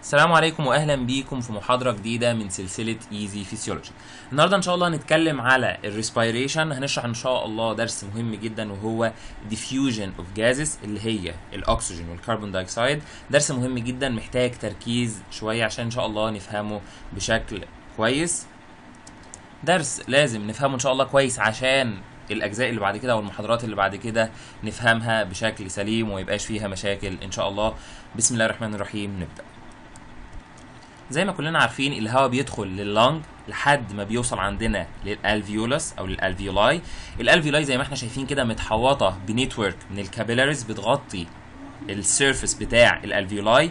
السلام عليكم واهلا بيكم في محاضره جديده من سلسله ايزي فيسيولوجي النهارده ان شاء الله هنتكلم على الريسبيريشن هنشرح ان شاء الله درس مهم جدا وهو diffusion اوف gases اللي هي الاكسجين والكربون دايوكسيد درس مهم جدا محتاج تركيز شويه عشان ان شاء الله نفهمه بشكل كويس درس لازم نفهمه ان شاء الله كويس عشان الاجزاء اللي بعد كده والمحاضرات اللي بعد كده نفهمها بشكل سليم وميبقاش فيها مشاكل ان شاء الله بسم الله الرحمن الرحيم نبدا زي ما كلنا عارفين الهواء بيدخل لللنج لحد ما بيوصل عندنا للالفيولس او للالفيولاي الالفيولاي زي ما احنا شايفين كده متحوطه بنتورك من الكابيلاريز بتغطي السيرفس بتاع الالفيولاي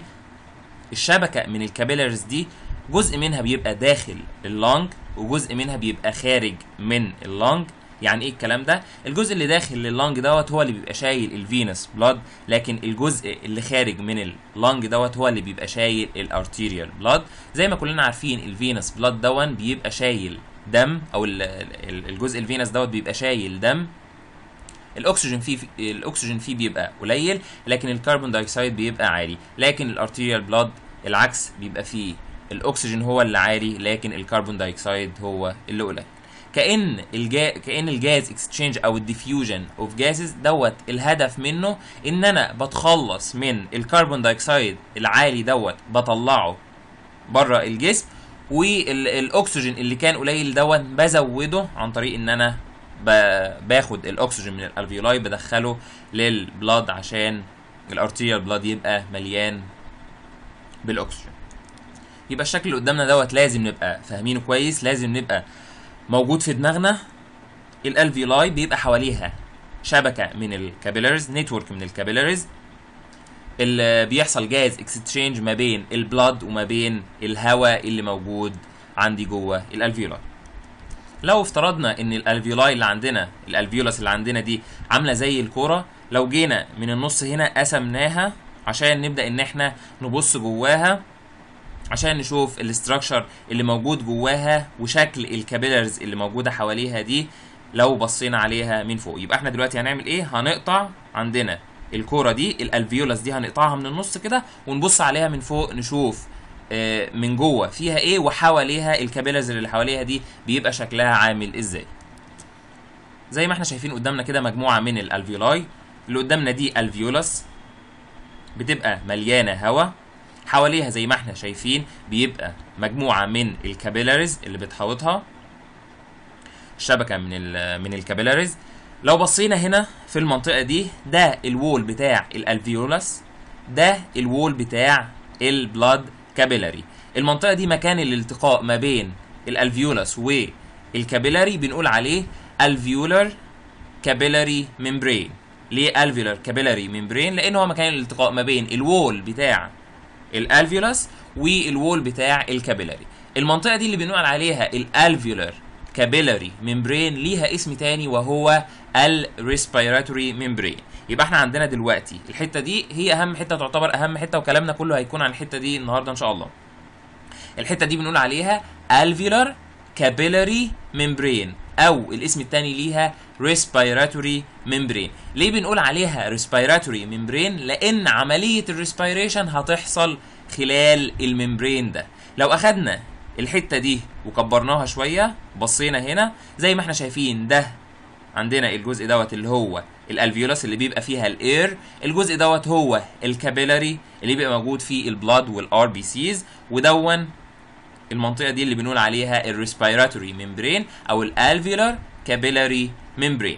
الشبكه من الكابيلاريز دي جزء منها بيبقى داخل اللنج وجزء منها بيبقى خارج من اللنج يعني ايه الكلام ده الجزء اللي داخل لللنج دوت هو اللي بيبقى شايل الفينس بلاد لكن الجزء اللي خارج من اللنج دوت هو اللي بيبقى شايل الارتيريال بلاد زي ما كلنا عارفين الفينس بلاد دون بيبقى شايل دم او ال- ال- الجزء الفينس دوت بيبقى شايل دم الاكسجين فيه الاكسجين فيه بيبقى قليل لكن الكربون دايوكسيد بيبقى عالي لكن الارتيريال بلاد العكس بيبقى فيه الاكسجين هو اللي عالي لكن الكربون دايوكسيد هو اللي قليل كان الجا... كان الجاز اكسشينج او الديفيوجن اوف جازز دوت الهدف منه ان انا بتخلص من الكربون دايوكسيد العالي دوت بطلعه بره الجسم والاكسجين اللي كان قليل دوت بزوده عن طريق ان انا ب... باخد الاكسجين من الالفيولاي بدخله للبلاد عشان الارتيريال بلاد يبقى مليان بالاكسجين يبقى الشكل اللي قدامنا دوت لازم نبقى فاهمينه كويس لازم نبقى موجود في دماغنا الالفيولاي بيبقى حواليها شبكه من الكابيلاريز نتورك من الكابيلاريز اللي بيحصل جاز اكستشينج ما بين البلاد وما بين الهواء اللي موجود عندي جوه الالفيولاي لو افترضنا ان الالفيولاي اللي عندنا الالفيولاس اللي عندنا دي عامله زي الكوره لو جينا من النص هنا قسمناها عشان نبدا ان احنا نبص جواها عشان نشوف الاستراكشر اللي موجود جواها وشكل الكابيلرز اللي موجوده حواليها دي لو بصينا عليها من فوق يبقى احنا دلوقتي هنعمل ايه هنقطع عندنا الكوره دي الالفيولاس دي هنقطعها من النص كده ونبص عليها من فوق نشوف آه، من جوه فيها ايه وحواليها الكابيلرز اللي حواليها دي بيبقى شكلها عامل ازاي زي ما احنا شايفين قدامنا كده مجموعه من الالفيولاي اللي قدامنا دي الفيولاس بتبقى مليانه هواء حواليها زي ما احنا شايفين بيبقى مجموعه من الكابيلاريز اللي بتحوطها شبكه من ال من الكابيلاريز لو بصينا هنا في المنطقه دي ده الوول بتاع الالفيولاس ده الوول بتاع البلاد كابيلاري المنطقه دي مكان الالتقاء ما بين الالفيولاس والكابيلاري بنقول عليه الفيولار كابيلاري ممبرين ليه الفيولار كابيلاري ممبرين لان هو مكان الالتقاء ما بين الوول بتاع الالفيولاس والوول بتاع الكابيلاري المنطقه دي اللي بنقول عليها الالفيولار كابيلاري ممبرين ليها اسم تاني وهو الريسبيراتوري ممبرين يبقى احنا عندنا دلوقتي الحته دي هي اهم حته تعتبر اهم حته وكلامنا كله هيكون عن الحته دي النهارده ان شاء الله الحته دي بنقول عليها alveolar capillary membrane او الاسم التاني ليها respiratory membrane ليه بنقول عليها respiratory membrane لان عمليه الريسبيريشن هتحصل خلال الممبرين ده لو اخدنا الحته دي وكبرناها شويه بصينا هنا زي ما احنا شايفين ده عندنا الجزء دوت اللي هو الالفيولاس اللي بيبقى فيها الاير الجزء دوت هو الكابيلاري اللي بيبقى موجود فيه البلاد والار بي سيز ودون المنطقه دي اللي بنقول عليها الريسبيراتوري ممبرين او الالفيولار كابيلاري ممبرين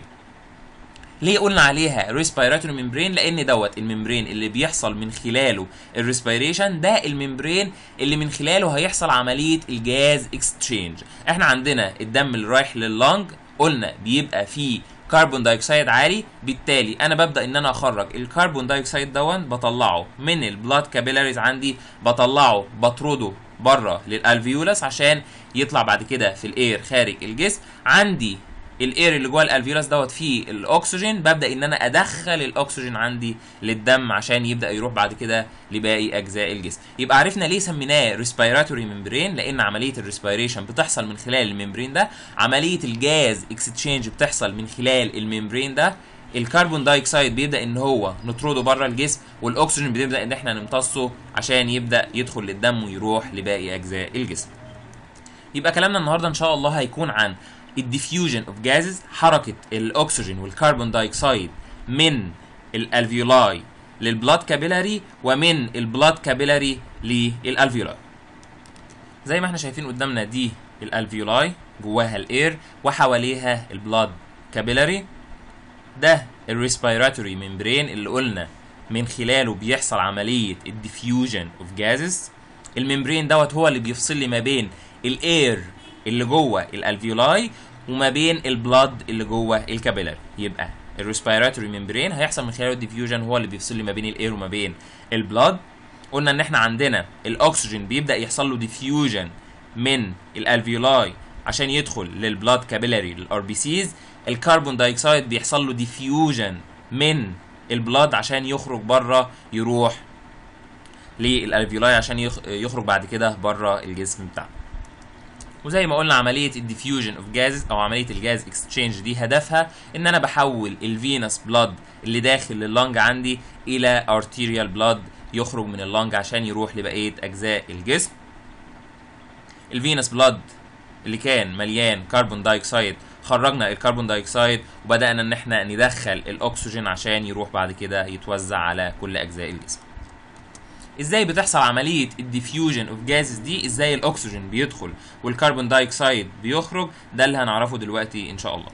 ليه قلنا عليها ريسبيراتوري ممبرين لان دوت الممبرين اللي بيحصل من خلاله الريسبيريشن ده الممبرين اللي من خلاله هيحصل عمليه الجاز اكستشينج احنا عندنا الدم اللي رايح لللنج قلنا بيبقى فيه كربون دايوكسيد عالي بالتالي انا ببدا ان انا اخرج الكربون دايوكسيد دون بطلعه من البلاد كابيلاريز عندي بطلعه بطرده بره للالفيولاس عشان يطلع بعد كده في الاير خارج الجسم عندي الاير اللي جوه الالفيولاس دوت فيه الاكسجين ببدا ان انا ادخل الاكسجين عندي للدم عشان يبدا يروح بعد كده لباقي اجزاء الجسم يبقى عرفنا ليه سميناه ريسبيراتوري ممبرين لان عمليه الريسبيريشن بتحصل من خلال الممبرين ده عمليه الجاز اكستشينج بتحصل من خلال الممبرين ده الكربون دايوكسيد بيبدا ان هو نطرده بره الجسم والاكسجين بنبدا ان احنا نمتصه عشان يبدا يدخل للدم ويروح لباقي اجزاء الجسم يبقى كلامنا النهارده ان شاء الله هيكون عن الديفيوجن اوف جازز حركه الاكسجين والكربون دايوكسيد من الالفيولاي للبلاد كابيلاري ومن البلاد كابيلاري للالفيولاي زي ما احنا شايفين قدامنا دي الالفيولاي جواها الاير وحواليها البلاد كابيلاري ده الريسبيراتوري ممبرين اللي قلنا من خلاله بيحصل عمليه الديفيوجن اوف جازز الممبرين دوت هو اللي بيفصل لي ما بين الاير اللي جوه الالفيولاي وما بين البلاد اللي جوه الكابيلاري يبقى الريسبيراتوري ممبرين هيحصل من خلاله الديفيوجن هو اللي بيفصل لي ما بين الاير وما بين البلاد قلنا ان احنا عندنا الاكسجين بيبدا يحصل له ديفيوجن من الالفيولاي عشان يدخل للبلاد كابيلاري للار بي سيز الكربون دايوكسيد بيحصل له ديفيوجن من البلاد عشان يخرج بره يروح للالفيولاي عشان يخرج بعد كده بره الجسم بتاعنا وزي ما قلنا عمليه الديفيوجن اوف جازز او عمليه الجاز اكسشينج دي هدفها ان انا بحول الفينس بلاد اللي داخل اللنج عندي الى ارتيريال بلاد يخرج من اللنج عشان يروح لبقيه اجزاء الجسم الفينس بلاد اللي كان مليان كربون دايوكسيد خرجنا الكربون دايوكسيد وبدانا ان احنا ندخل الاكسجين عشان يروح بعد كده يتوزع على كل اجزاء الجسم ازاي بتحصل عمليه الديفيوجن اوف جازز دي ازاي الاكسجين بيدخل والكربون دايوكسيد بيخرج ده اللي هنعرفه دلوقتي ان شاء الله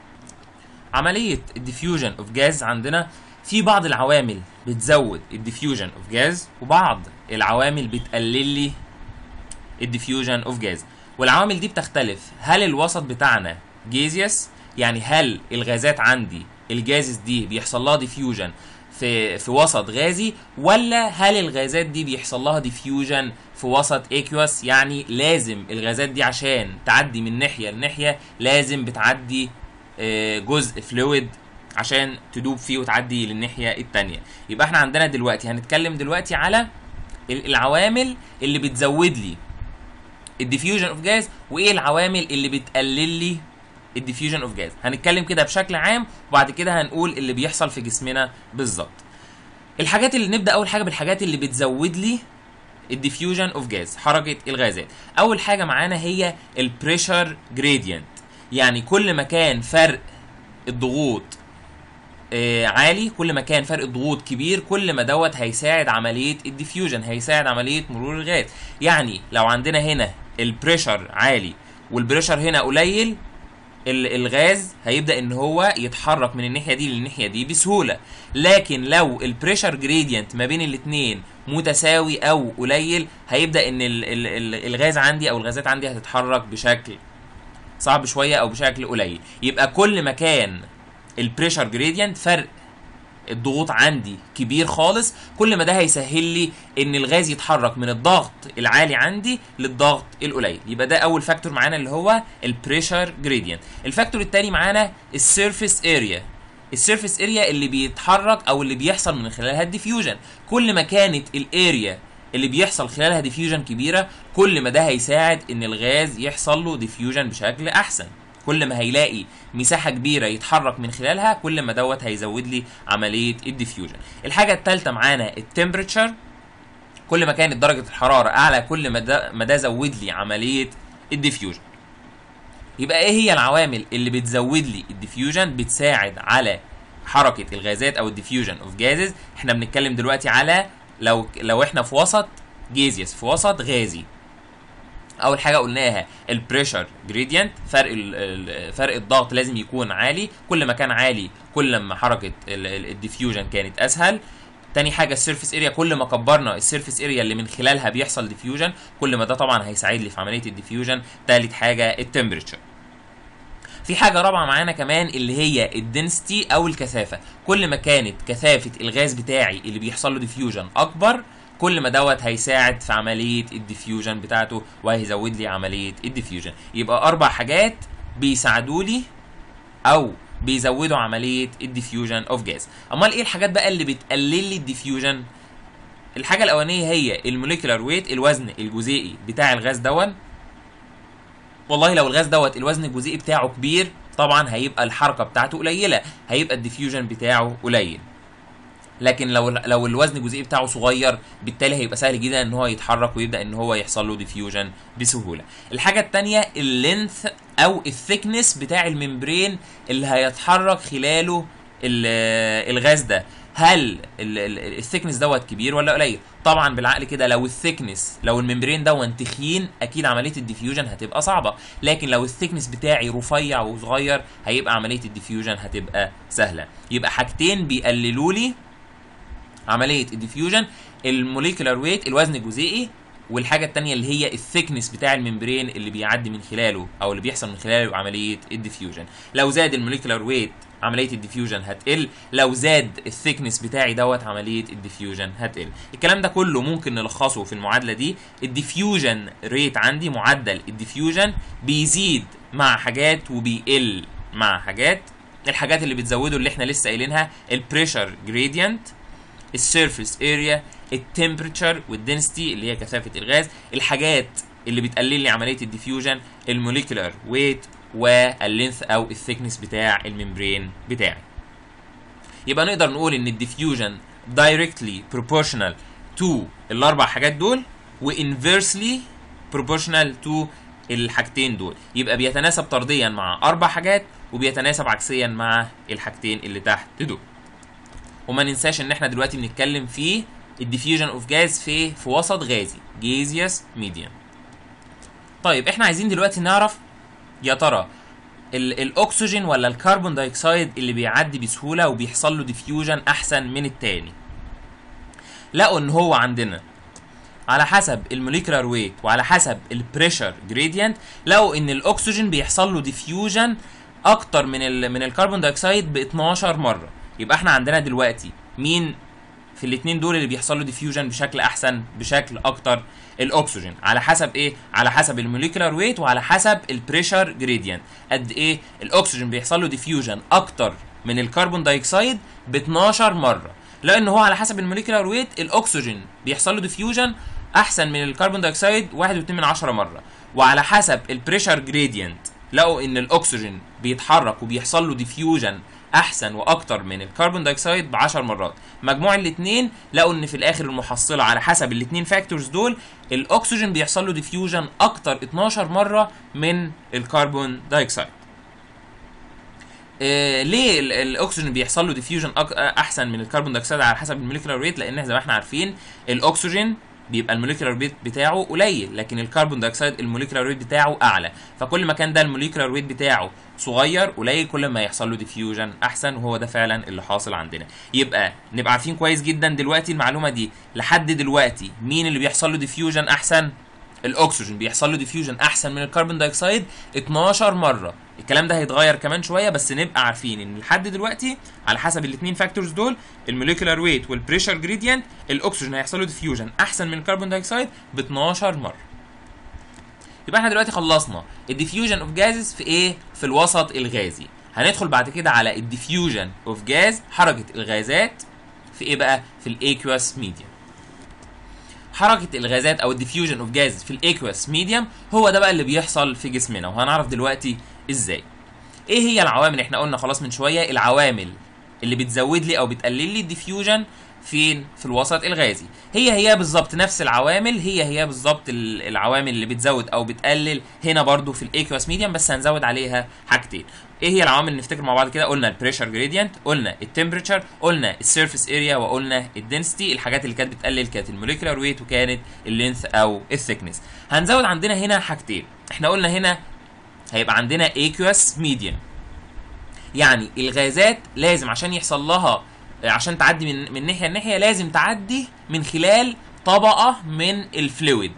عمليه الديفيوجن اوف جاز عندنا في بعض العوامل بتزود الديفيوجن اوف جاز وبعض العوامل بتقلل لي الديفيوجن اوف جاز والعوامل دي بتختلف هل الوسط بتاعنا جيزيوس يعني هل الغازات عندي الجازز دي بيحصل لها ديفيوجن في في وسط غازي ولا هل الغازات دي بيحصل لها ديفيوجن في وسط اكيوس يعني لازم الغازات دي عشان تعدي من ناحيه لناحيه لازم بتعدي جزء فلويد عشان تدوب فيه وتعدي للناحيه الثانيه يبقى احنا عندنا دلوقتي هنتكلم دلوقتي على العوامل اللي بتزود لي الديفيوجن اوف جاز وايه العوامل اللي بتقلل لي الديفيوجن اوف جاز هنتكلم كده بشكل عام وبعد كده هنقول اللي بيحصل في جسمنا بالظبط الحاجات اللي نبدا اول حاجه بالحاجات اللي بتزود لي الديفيوجن اوف جاز حركه الغازات اول حاجه معانا هي البريشر جريدينت يعني كل ما كان فرق الضغوط آه عالي كل ما كان فرق الضغوط كبير كل ما دوت هيساعد عمليه الديفيوجن هيساعد عمليه مرور الغاز يعني لو عندنا هنا البريشر عالي والبريشر هنا قليل الغاز هيبدا ان هو يتحرك من الناحيه دي للناحيه دي بسهوله لكن لو البريشر جريدينت ما بين الاثنين متساوي او قليل هيبدا ان ال ال ال الغاز عندي او الغازات عندي هتتحرك بشكل صعب شويه او بشكل قليل يبقى كل ما كان البريشر جريدينت فرق الضغوط عندي كبير خالص كل ما ده هيسهل لي ان الغاز يتحرك من الضغط العالي عندي للضغط القليل يبقى ده اول فاكتور معانا اللي هو البريشر جريدينت الفاكتور الثاني معانا السيرفيس اريا السيرفيس اريا اللي بيتحرك او اللي بيحصل من خلالها الديفيوجن كل ما كانت الاريا اللي بيحصل خلالها ديفيوجن كبيره كل ما ده هيساعد ان الغاز يحصل له ديفيوجن بشكل احسن كل ما هيلاقي مساحة كبيرة يتحرك من خلالها كل ما دوت هيزود لي عملية الديفيوجن. الحاجة الثالثة معانا التمبريتشر كل ما كانت درجة الحرارة أعلى كل ما ده ما ده زود لي عملية الديفيوجن. يبقى إيه هي العوامل اللي بتزود لي الديفيوجن بتساعد على حركة الغازات أو الديفيوجن أوف جازز؟ إحنا بنتكلم دلوقتي على لو لو إحنا في وسط جيزيوس في وسط غازي اول حاجه قلناها البريشر جريدينت فرق فرق الضغط لازم يكون عالي كل ما كان عالي كل ما حركه الديفيوجن كانت اسهل تاني حاجه السيرفيس اريا كل ما كبرنا السيرفيس اريا اللي من خلالها بيحصل ديفيوجن كل ما ده طبعا هيساعد لي في عمليه الديفيوجن تالت حاجه التمبريتشر في حاجة رابعة معانا كمان اللي هي الدنسيتي أو الكثافة، كل ما كانت كثافة الغاز بتاعي اللي بيحصل له ديفيوجن أكبر، كل ما دوت هيساعد في عمليه الديفيوجن بتاعته وهيزود لي عمليه الديفيوجن يبقى اربع حاجات بيساعدوا لي او بيزودوا عمليه الديفيوجن اوف جاز امال ايه الحاجات بقى اللي بتقلل لي الديفيوجن الحاجه الاولانيه هي الموليكولار ويت الوزن الجزيئي بتاع الغاز دون والله لو الغاز دوت الوزن الجزيئي بتاعه كبير طبعا هيبقى الحركه بتاعته قليله هيبقى الديفيوجن بتاعه قليل لكن لو لو الوزن الجزيئي بتاعه صغير بالتالي هيبقى سهل جدا ان هو يتحرك ويبدا ان هو يحصل له ديفيوجن بسهوله الحاجه الثانيه اللينث او الثيكنس بتاع الممبرين اللي هيتحرك خلاله ال- الغاز ده هل الثيكنس دوت كبير ولا قليل طبعا بالعقل كده لو الثيكنس لو الممبرين دوت تخين اكيد عمليه الديفيوجن هتبقى صعبه لكن لو الثيكنس بتاعي رفيع وصغير هيبقى عمليه الديفيوجن هتبقى سهله يبقى حاجتين بيقللوا لي عمليه الديفيوجن الموليكولار ويت الوزن الجزيئي والحاجه الثانيه اللي هي الثيكنس بتاع الممبرين اللي بيعدي من خلاله او اللي بيحصل من خلاله عمليه الديفيوجن لو زاد الموليكولار ويت عمليه الديفيوجن هتقل لو زاد الثيكنس بتاعي دوت عمليه الديفيوجن هتقل الكلام ده كله ممكن نلخصه في المعادله دي الديفيوجن ريت عندي معدل الديفيوجن بيزيد مع حاجات وبيقل مع حاجات الحاجات اللي بتزوده اللي احنا لسه قايلينها البريشر جريدينت السيرفيس اريا التمبريتشر والدنسيتي اللي هي كثافه الغاز الحاجات اللي بتقلل لي عمليه الديفيوجن الموليكولار ويت واللينث او الثيكنس بتاع الممبرين بتاعي يبقى نقدر نقول ان الديفيوجن directly proportional to الاربع حاجات دول وانفيرسلي proportional to الحاجتين دول يبقى بيتناسب طرديا مع اربع حاجات وبيتناسب عكسيا مع الحاجتين اللي تحت دول وما ننساش ان احنا دلوقتي بنتكلم في الديفيوجن اوف جاز في في وسط غازي جيزيوس ميديوم طيب احنا عايزين دلوقتي نعرف يا ترى ال- الاكسجين ولا الكربون دايوكسيد اللي بيعدي بسهوله وبيحصل له ديفيوجن احسن من التاني لقوا ان هو عندنا على حسب الموليكولار ويت وعلى حسب البريشر جريدينت لقوا ان الاكسجين بيحصل له ديفيوجن اكتر من ال من الكربون دايوكسيد ب 12 مره يبقى احنا عندنا دلوقتي مين في الاثنين دول اللي بيحصل له ديفيوجن بشكل احسن بشكل اكتر الاكسجين على حسب ايه على حسب الموليكولار ويت وعلى حسب البريشر جريدينت قد ايه الاكسجين بيحصل له ديفيوجن اكتر من الكربون دايوكسيد ب 12 مره لان هو على حسب الموليكولار ويت الاكسجين بيحصل له ديفيوجن احسن من الكربون دايوكسيد 1.2 من عشرة مره وعلى حسب البريشر جريدينت لقوا ان الاكسجين بيتحرك وبيحصل له ديفيوجن احسن واكتر من الكربون دايوكسيد ب 10 مرات مجموع الاثنين لقوا ان في الاخر المحصله على حسب الاثنين فاكتورز دول الاكسجين بيحصل له ديفيوجن اكتر 12 مره من الكربون دايوكسيد آه ليه ال- الاكسجين بيحصل له ديفيوجن أك... آه، احسن من الكربون دايوكسيد على حسب الموليكولار ويت لان زي ما احنا عارفين الاكسجين بيبقى الموليكولار ويت بتاعه قليل لكن الكربون دايوكسيد الموليكولار ويت بتاعه اعلى فكل ما كان ده الموليكولار ويت بتاعه صغير قليل كل ما يحصل له ديفيوجن احسن وهو ده فعلا اللي حاصل عندنا يبقى نبقى عارفين كويس جدا دلوقتي المعلومه دي لحد دلوقتي مين اللي بيحصل له ديفيوجن احسن الاكسجين بيحصل له ديفيوجن احسن من الكربون دايوكسيد 12 مره الكلام ده هيتغير كمان شويه بس نبقى عارفين ان لحد دلوقتي على حسب الاثنين فاكتورز دول الموليكولار ويت والبريشر جريدينت الاكسجين هيحصل له ديفيوجن احسن من الكربون دايوكسيد ب 12 مره يبقى احنا دلوقتي خلصنا الديفيوجن اوف جازز في ايه في الوسط الغازي هندخل بعد كده على الديفيوجن اوف جاز حركه الغازات في ايه بقى في الايكوس ميديوم حركه الغازات او الديفيوجن اوف جاز في الايكوس ميديوم هو ده بقى اللي بيحصل في جسمنا وهنعرف دلوقتي ازاي ايه هي العوامل احنا قلنا خلاص من شويه العوامل اللي بتزود لي او بتقلل لي الديفيوجن فين في الوسط الغازي هي هي بالظبط نفس العوامل هي هي بالظبط ال- العوامل اللي بتزود او بتقلل هنا برضو في الايكوس ميديوم بس هنزود عليها حاجتين ايه هي العوامل اللي نفتكر مع بعض كده قلنا البريشر جريدينت قلنا التمبريتشر قلنا السيرفيس اريا وقلنا الدنسيتي الحاجات اللي كانت بتقلل كانت الموليكولار ويت وكانت اللينث او الثيكنس هنزود عندنا هنا حاجتين احنا قلنا هنا هيبقى عندنا aqueous medium يعني الغازات لازم عشان يحصل لها عشان تعدي من من ناحيه لناحيه لازم تعدي من خلال طبقه من الفلويد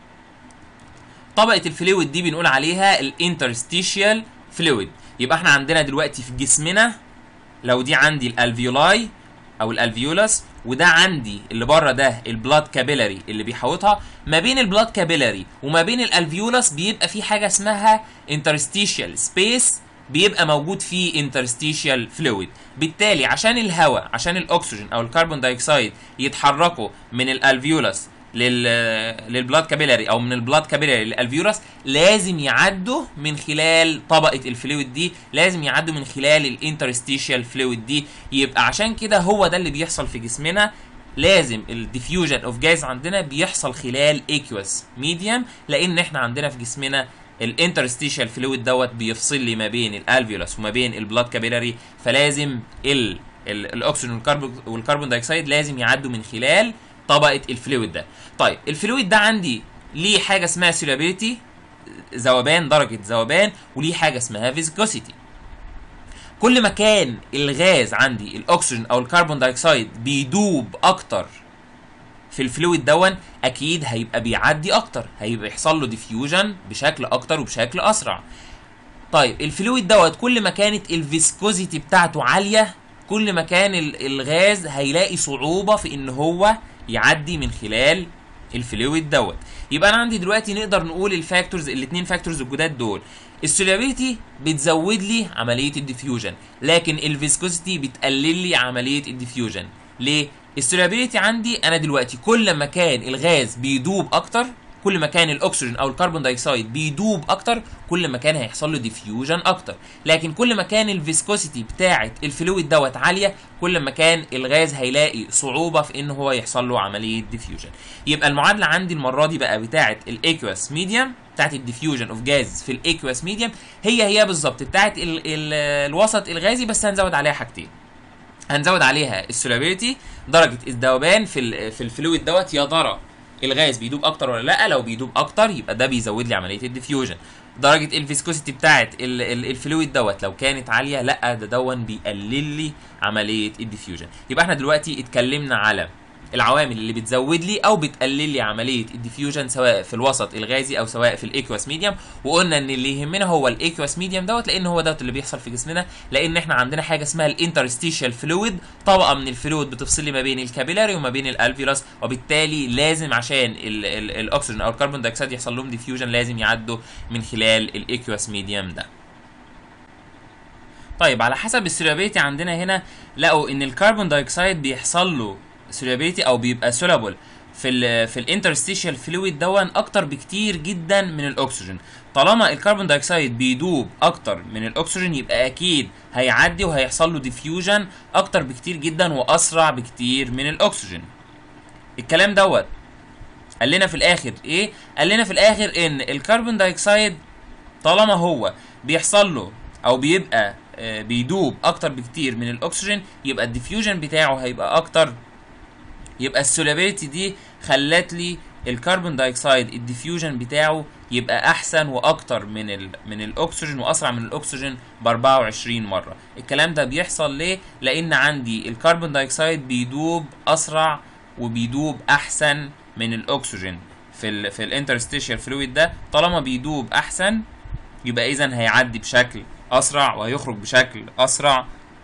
طبقه الفلويد دي بنقول عليها الانترستيشيال فلويد يبقى احنا عندنا دلوقتي في جسمنا لو دي عندي الالفيولاي او الالفيولاس وده عندي اللي بره ده البلاد كابيلاري اللي بيحوطها ما بين البلاد كابيلاري وما بين الالفيولاس بيبقى في حاجه اسمها انترستيشيال سبيس بيبقى موجود فيه انترستيشيال فلويد بالتالي عشان الهواء عشان الاكسجين او الكربون دايوكسيد يتحركوا من الالفيولاس لل للبلاد كابيلاري او من البلاد كابيلاري للالفيولاس لازم يعدوا من خلال طبقه الفلويد دي لازم يعدوا من خلال الانترستيشيال فلويد دي يبقى عشان كده هو ده اللي بيحصل في جسمنا لازم الديفيوجن اوف جاز عندنا بيحصل خلال ايكوس ميديم لان احنا عندنا في جسمنا الانترستيشال فلويد دوت بيفصل لي ما بين الالفيولاس وما بين البلاد كابيلاري فلازم ال ال- الاكسجين والكربون والكربون دايوكسيد لازم يعدوا من خلال طبقه الفلويد ده طيب الفلويد ده عندي ليه حاجه اسمها سولابيليتي ذوبان درجه ذوبان وليه حاجه اسمها فيسكوسيتي كل ما كان الغاز عندي الاكسجين او الكربون دايوكسيد بيدوب اكتر في الفلويد دون اكيد هيبقى بيعدي اكتر هيبقى يحصل له ديفيوجن بشكل اكتر وبشكل اسرع طيب الفلويد دوت كل ما كانت الفيسكوزيتي بتاعته عاليه كل ما كان ال- الغاز هيلاقي صعوبه في ان هو يعدي من خلال الفلويد دوت يبقى انا عندي دلوقتي نقدر نقول الفاكتورز الاثنين فاكتورز الجداد دول السولابيليتي بتزود لي عمليه الديفيوجن لكن الفيسكوزيتي بتقلل لي عمليه الديفيوجن ليه السولابيليتي عندي انا دلوقتي كل ما كان الغاز بيدوب اكتر كل ما كان الاكسجين او الكربون دايوكسيد بيدوب اكتر كل ما كان هيحصل له ديفيوجن اكتر لكن كل ما كان الفيسكوسيتي بتاعه الفلويد دوت عاليه كل ما كان الغاز هيلاقي صعوبه في ان هو يحصل له عمليه ديفيوجن يبقى المعادله عندي المره دي بقى بتاعه الايكوس ميديم بتاعه الديفيوجن اوف جاز في الايكوس ميديم هي هي بالظبط بتاعه ال ال الوسط الغازي بس هنزود عليها حاجتين هنزود عليها السولابيليتي درجه الذوبان في ال- في الفلويد دوت يا ترى الغاز بيدوب اكتر ولا لا لو بيدوب اكتر يبقى ده بيزود لي عمليه الديفيوجن درجه الفيسكوسيتي بتاعه ال- ال- الفلويد دوت لو كانت عاليه لا ده دون بيقلل لي عمليه الديفيوجن يبقى احنا دلوقتي اتكلمنا على العوامل اللي بتزود لي او بتقلل لي عمليه الديفيوجن سواء في الوسط الغازي او سواء في الايكوس ميديم وقلنا ان اللي يهمنا هو الايكوس ميديم دوت لان هو دوت اللي بيحصل في جسمنا لان احنا عندنا حاجه اسمها الانترستيشال فلويد طبقه من الفلويد بتفصل لي ما بين الكابيلاري وما بين الالفيولاس وبالتالي لازم عشان ال- ال- الاكسجين او الكربون دايوكسيد يحصل لهم ديفيوجن لازم يعدوا من خلال الايكوس ميديم ده طيب على حسب السولابيليتي عندنا هنا لقوا ان الكربون دايوكسيد بيحصل له سولابيليتي او بيبقى سولابل في ال في الانترستيشال فلويد دون اكتر بكتير جدا من الاكسجين طالما الكربون دايوكسيد بيدوب اكتر من الاكسجين يبقى اكيد هيعدي وهيحصل له ديفيوجن اكتر بكتير جدا واسرع بكتير من الاكسجين الكلام دوت قال لنا في الاخر ايه قال لنا في الاخر ان الكربون دايوكسيد طالما هو بيحصل له او بيبقى آه، بيدوب اكتر بكتير من الاكسجين يبقى الديفيوجن بتاعه هيبقى اكتر يبقى السولابيليتي دي خلت لي الكربون دايوكسيد الديفيوجن بتاعه يبقى احسن واكتر من ال من الاكسجين واسرع من الاكسجين ب 24 مره الكلام ده بيحصل ليه لان عندي الكربون دايوكسيد بيدوب اسرع وبيدوب احسن من الاكسجين في ال في الانترستيشال فلويد ده طالما بيدوب احسن يبقى اذا هيعدي بشكل اسرع وهيخرج بشكل اسرع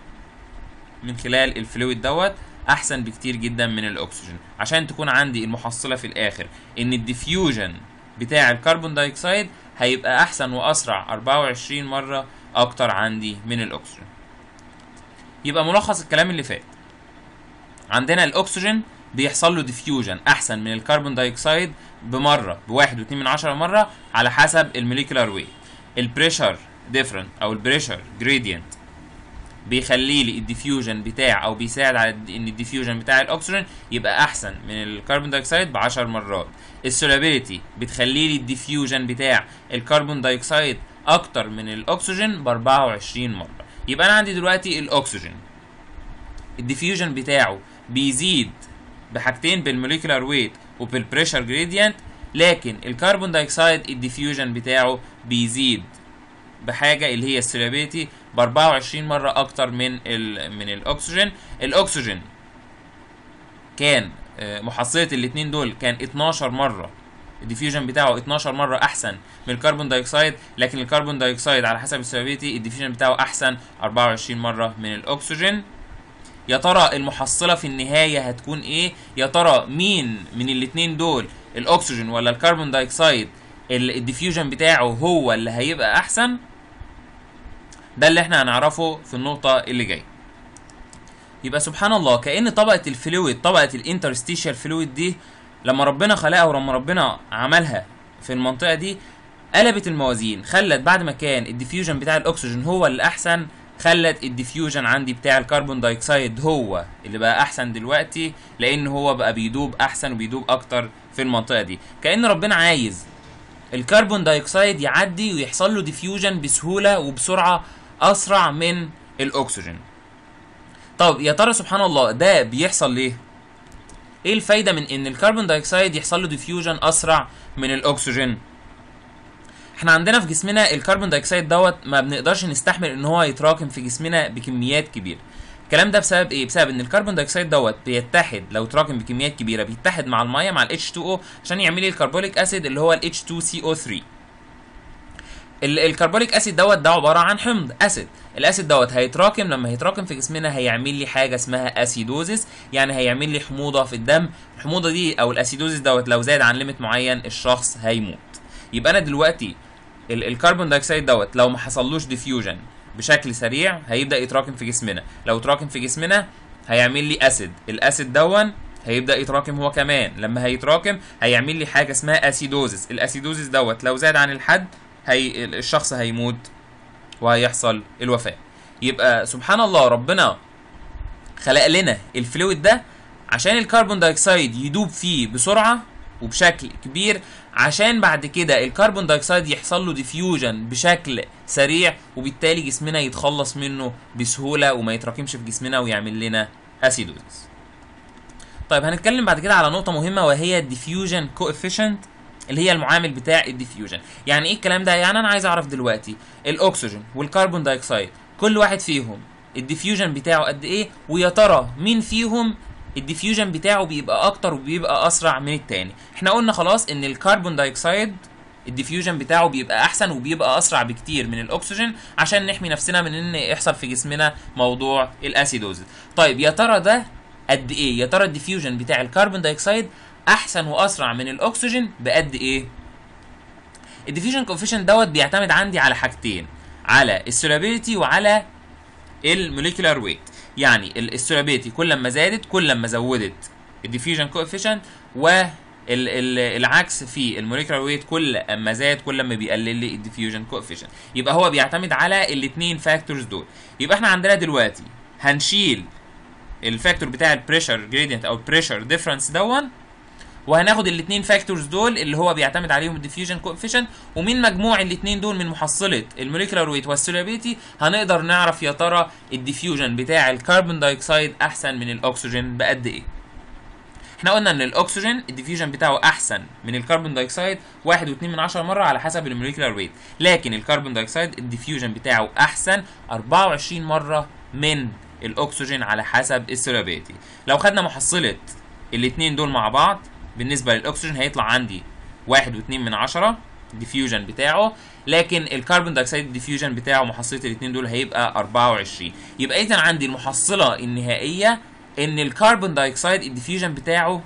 من خلال الفلويد دوت احسن بكتير جدا من الاكسجين عشان تكون عندي المحصله في الاخر ان الديفيوجن بتاع الكربون دايوكسيد هيبقى احسن واسرع 24 مره اكتر عندي من الاكسجين يبقى ملخص الكلام اللي فات عندنا الاكسجين بيحصل له ديفيوجن احسن من الكربون دايوكسيد بمره بواحد واتنين من عشرة مره على حسب الموليكولار ويت البريشر ديفرنت او البريشر جريدينت بيخلي لي الديفيوجن بتاع او بيساعد على الد- ان الديفيوجن بتاع الاكسجين يبقى احسن من الكربون دايوكسيد ب 10 مرات السولابيليتي بتخلي لي الديفيوجن بتاع الكربون دايوكسيد اكتر من الاكسجين ب 24 مره يبقى انا عندي دلوقتي الاكسجين الديفيوجن بتاعه بيزيد بحاجتين بالموليكولار ويت وبالبريشر جريدينت لكن الكربون دايوكسيد الديفيوجن بتاعه بيزيد بحاجه اللي هي السولابيليتي ب 24 مره اكتر من ال من الاكسجين الاكسجين كان آه، محصله الاثنين دول كان 12 مره الديفيوجن بتاعه 12 مره احسن من الكربون دايوكسيد لكن الكربون دايوكسيد على حسب السولابيليتي الديفيوجن بتاعه احسن 24 مره من الاكسجين يا ترى المحصله في النهايه هتكون ايه يا ترى مين من الاثنين دول الاكسجين ولا الكربون دايوكسيد ال- الديفيوجن بتاعه هو اللي هيبقى احسن ده اللي احنا هنعرفه في النقطه اللي جايه يبقى سبحان الله كأن طبقة الفلويد طبقة الانترستيشال فلويد دي لما ربنا خلقها ولما ربنا عملها في المنطقه دي قلبت الموازين خلت بعد ما كان الديفيوجن بتاع الاكسجين هو الاحسن خلت الديفيوجن عندي بتاع الكربون دايوكسيد هو اللي بقى احسن دلوقتي لان هو بقى بيدوب احسن وبيدوب اكتر في المنطقه دي كان ربنا عايز الكربون دايوكسيد يعدي ويحصل له ديفيوجن بسهوله وبسرعه اسرع من الاكسجين طب يا ترى سبحان الله ده بيحصل ليه ايه الفايده من ان الكربون دايوكسيد يحصل له ديفيوجن اسرع من الاكسجين احنا عندنا في جسمنا الكربون دايوكسيد دوت ما بنقدرش نستحمل ان هو يتراكم في جسمنا بكميات كبيره الكلام ده بسبب ايه بسبب ان الكربون دايوكسيد دوت بيتحد لو تراكم بكميات كبيره بيتحد مع الميه مع ال H2O عشان يعمل لي الكربونيك اسيد اللي هو ال H2CO3 ال- الكربونيك اسيد دوت ده عباره عن حمض اسيد الاسيد دوت هيتراكم لما هيتراكم في جسمنا هيعمل لي حاجه اسمها اسيدوزيس يعني هيعمل لي حموضه في الدم الحموضه دي او الاسيدوزيس دوت لو زاد عن ليميت معين الشخص هيموت يبقى انا دلوقتي ال- الكربون دايوكسيد دوت لو ما حصلوش ديفيوجن بشكل سريع هيبدا يتراكم في جسمنا لو تراكم في جسمنا هيعمل لي اسيد الاسيد دون هيبدا يتراكم هو كمان لما هيتراكم هيعمل لي حاجه اسمها اسيدوزيس الاسيدوزيس دوت لو زاد عن الحد هي الشخص هيموت وهيحصل الوفاه يبقى سبحان الله ربنا خلق لنا الفلويد ده عشان الكربون دايوكسيد يدوب فيه بسرعه وبشكل كبير عشان بعد كده الكربون دايوكسيد يحصل له ديفيوجن بشكل سريع وبالتالي جسمنا يتخلص منه بسهوله وما يتراكمش في جسمنا ويعمل لنا اسيدوزيس طيب هنتكلم بعد كده على نقطه مهمه وهي الديفيوجن كوفيشنت اللي هي المعامل بتاع الديفيوجن يعني ايه الكلام ده يعني انا عايز اعرف دلوقتي الاكسجين والكربون دايوكسيد كل واحد فيهم الديفيوجن بتاعه قد ايه ويا ترى مين فيهم الديفيوجن بتاعه بيبقى اكتر وبيبقى اسرع من التاني احنا قلنا خلاص ان الكربون دايوكسيد الديفيوجن بتاعه بيبقى احسن وبيبقى اسرع بكتير من الاكسجين عشان نحمي نفسنا من ان يحصل في جسمنا موضوع الاسيدوزيس طيب يا ترى ده قد ايه يا ترى الديفيوجن بتاع الكربون دايوكسيد احسن واسرع من الاكسجين بقد ايه الديفيوجن كوفيشنت دوت بيعتمد عندي على حاجتين على السولابيليتي وعلى الموليكولار ويت يعني السولابيليتي كل ما زادت كل ما زودت الديفيوجن كوفيشنت و ال- ال- العكس في الموليكولار ويت كل ما زاد كل ما بيقلل لي الديفيوجن كوفيشنت يبقى هو بيعتمد على الاثنين فاكتورز دول يبقى احنا عندنا دلوقتي هنشيل الفاكتور بتاع البريشر جريدينت او البريشر ديفرنس دون وهناخد الاثنين فاكتورز دول اللي هو بيعتمد عليهم الديفيوجن كوفيشنت ومن مجموع الاثنين دول من محصله الموليكولار ويت والسولابيليتي هنقدر نعرف يا ترى الديفيوجن بتاع الكربون دايوكسيد احسن من الاكسجين بقد ايه احنا قلنا ان الاكسجين الديفيوجن بتاعه احسن من الكربون دايوكسيد 1.2 من 10 مره على حسب الموليكولار ويت لكن الكربون دايوكسيد الديفيوجن بتاعه احسن 24 مره من الاكسجين على حسب السولابيليتي لو خدنا محصله الاثنين دول مع بعض بالنسبه للاكسجين هيطلع عندي 1.2 من 10 الديفيوجن بتاعه لكن الكربون دايوكسيد الديفيوجن بتاعه محصله الاثنين دول هيبقى 24 يبقى اذا عندي المحصله النهائيه ان الكربون دايوكسيد الديفيوجن بتاعه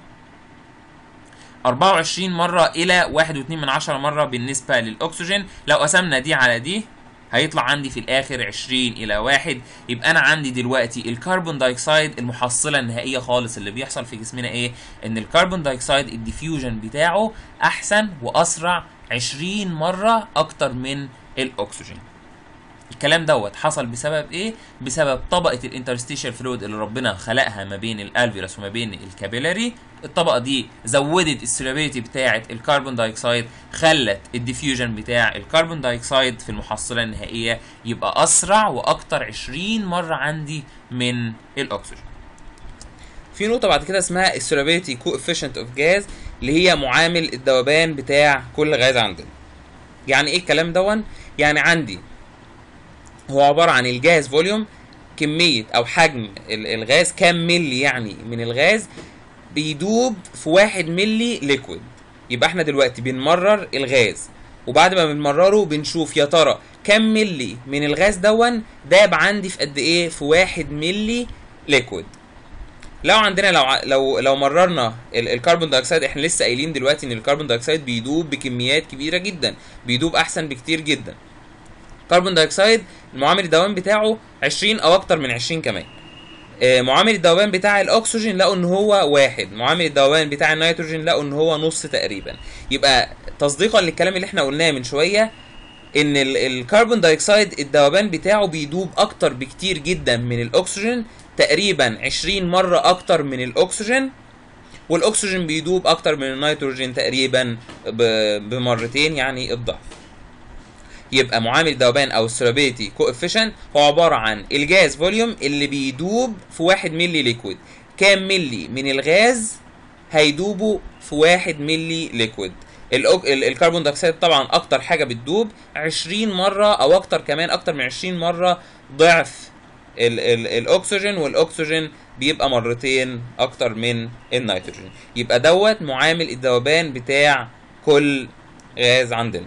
24 مرة إلى 1.2 من 10 مرة بالنسبة للأكسجين لو قسمنا دي على دي هيطلع عندي في الآخر 20 إلى 1 يبقى أنا عندي دلوقتي الكربون دايوكسيد المحصلة النهائية خالص اللي بيحصل في جسمنا إيه؟ إن الكربون دايوكسيد الديفيوجن بتاعه أحسن وأسرع 20 مرة أكتر من الأكسجين. الكلام دوت حصل بسبب ايه؟ بسبب طبقة الانترستيشال فلويد اللي ربنا خلقها ما بين الالفيروس وما بين الكابيلاري، الطبقة دي زودت السولابيليتي بتاعة الكربون دايوكسيد، خلت الديفيوجن بتاع الكربون دايوكسيد في المحصلة النهائية يبقى أسرع وأكتر 20 مرة عندي من الأكسجين. في نقطة بعد كده اسمها السولابيليتي كوفيشنت اوف جاز اللي هي معامل الذوبان بتاع كل غاز عندنا. يعني ايه الكلام دون؟ يعني عندي هو عبارة عن الجاز فوليوم كمية أو حجم ال- الغاز كام ملي يعني من الغاز بيدوب في واحد ملي ليكويد يبقى احنا دلوقتي بنمرر الغاز وبعد ما بنمرره بنشوف يا ترى كام ملي من الغاز دون داب عندي في قد ايه في واحد ملي ليكويد لو عندنا لو ع- لو لو مررنا ال- الكربون دايوكسيد احنا لسه قايلين دلوقتي ان الكربون دايوكسيد بيدوب بكميات كبيره جدا بيدوب احسن بكتير جدا كربون دايوكسيد المعامل الدوام بتاعه 20 او اكتر من 20 كمان آه، معامل الذوبان بتاع الاكسجين لقوا ان هو واحد معامل الذوبان بتاع النيتروجين لقوا ان هو نص تقريبا يبقى تصديقا للكلام اللي احنا قلناه من شويه ان ال- الكربون دايوكسيد الذوبان بتاعه بيدوب اكتر بكتير جدا من الاكسجين تقريبا 20 مره اكتر من الاكسجين والاكسجين بيدوب اكتر من النيتروجين تقريبا ب- بمرتين يعني الضعف يبقى معامل الذوبان او السولابيليتي كوفيشنت هو عباره عن الجاز فوليوم اللي بيدوب في 1 ملي ليكويد كام ملي من الغاز هيدوبوا في 1 ملي ليكويد الأوك- ال- الكربون دايوكسيد طبعا اكتر حاجه بتدوب 20 مره او اكتر كمان اكتر من 20 مره ضعف ال ال الاكسجين والاكسجين بيبقى مرتين اكتر من النيتروجين يبقى دوت معامل الذوبان بتاع كل غاز عندنا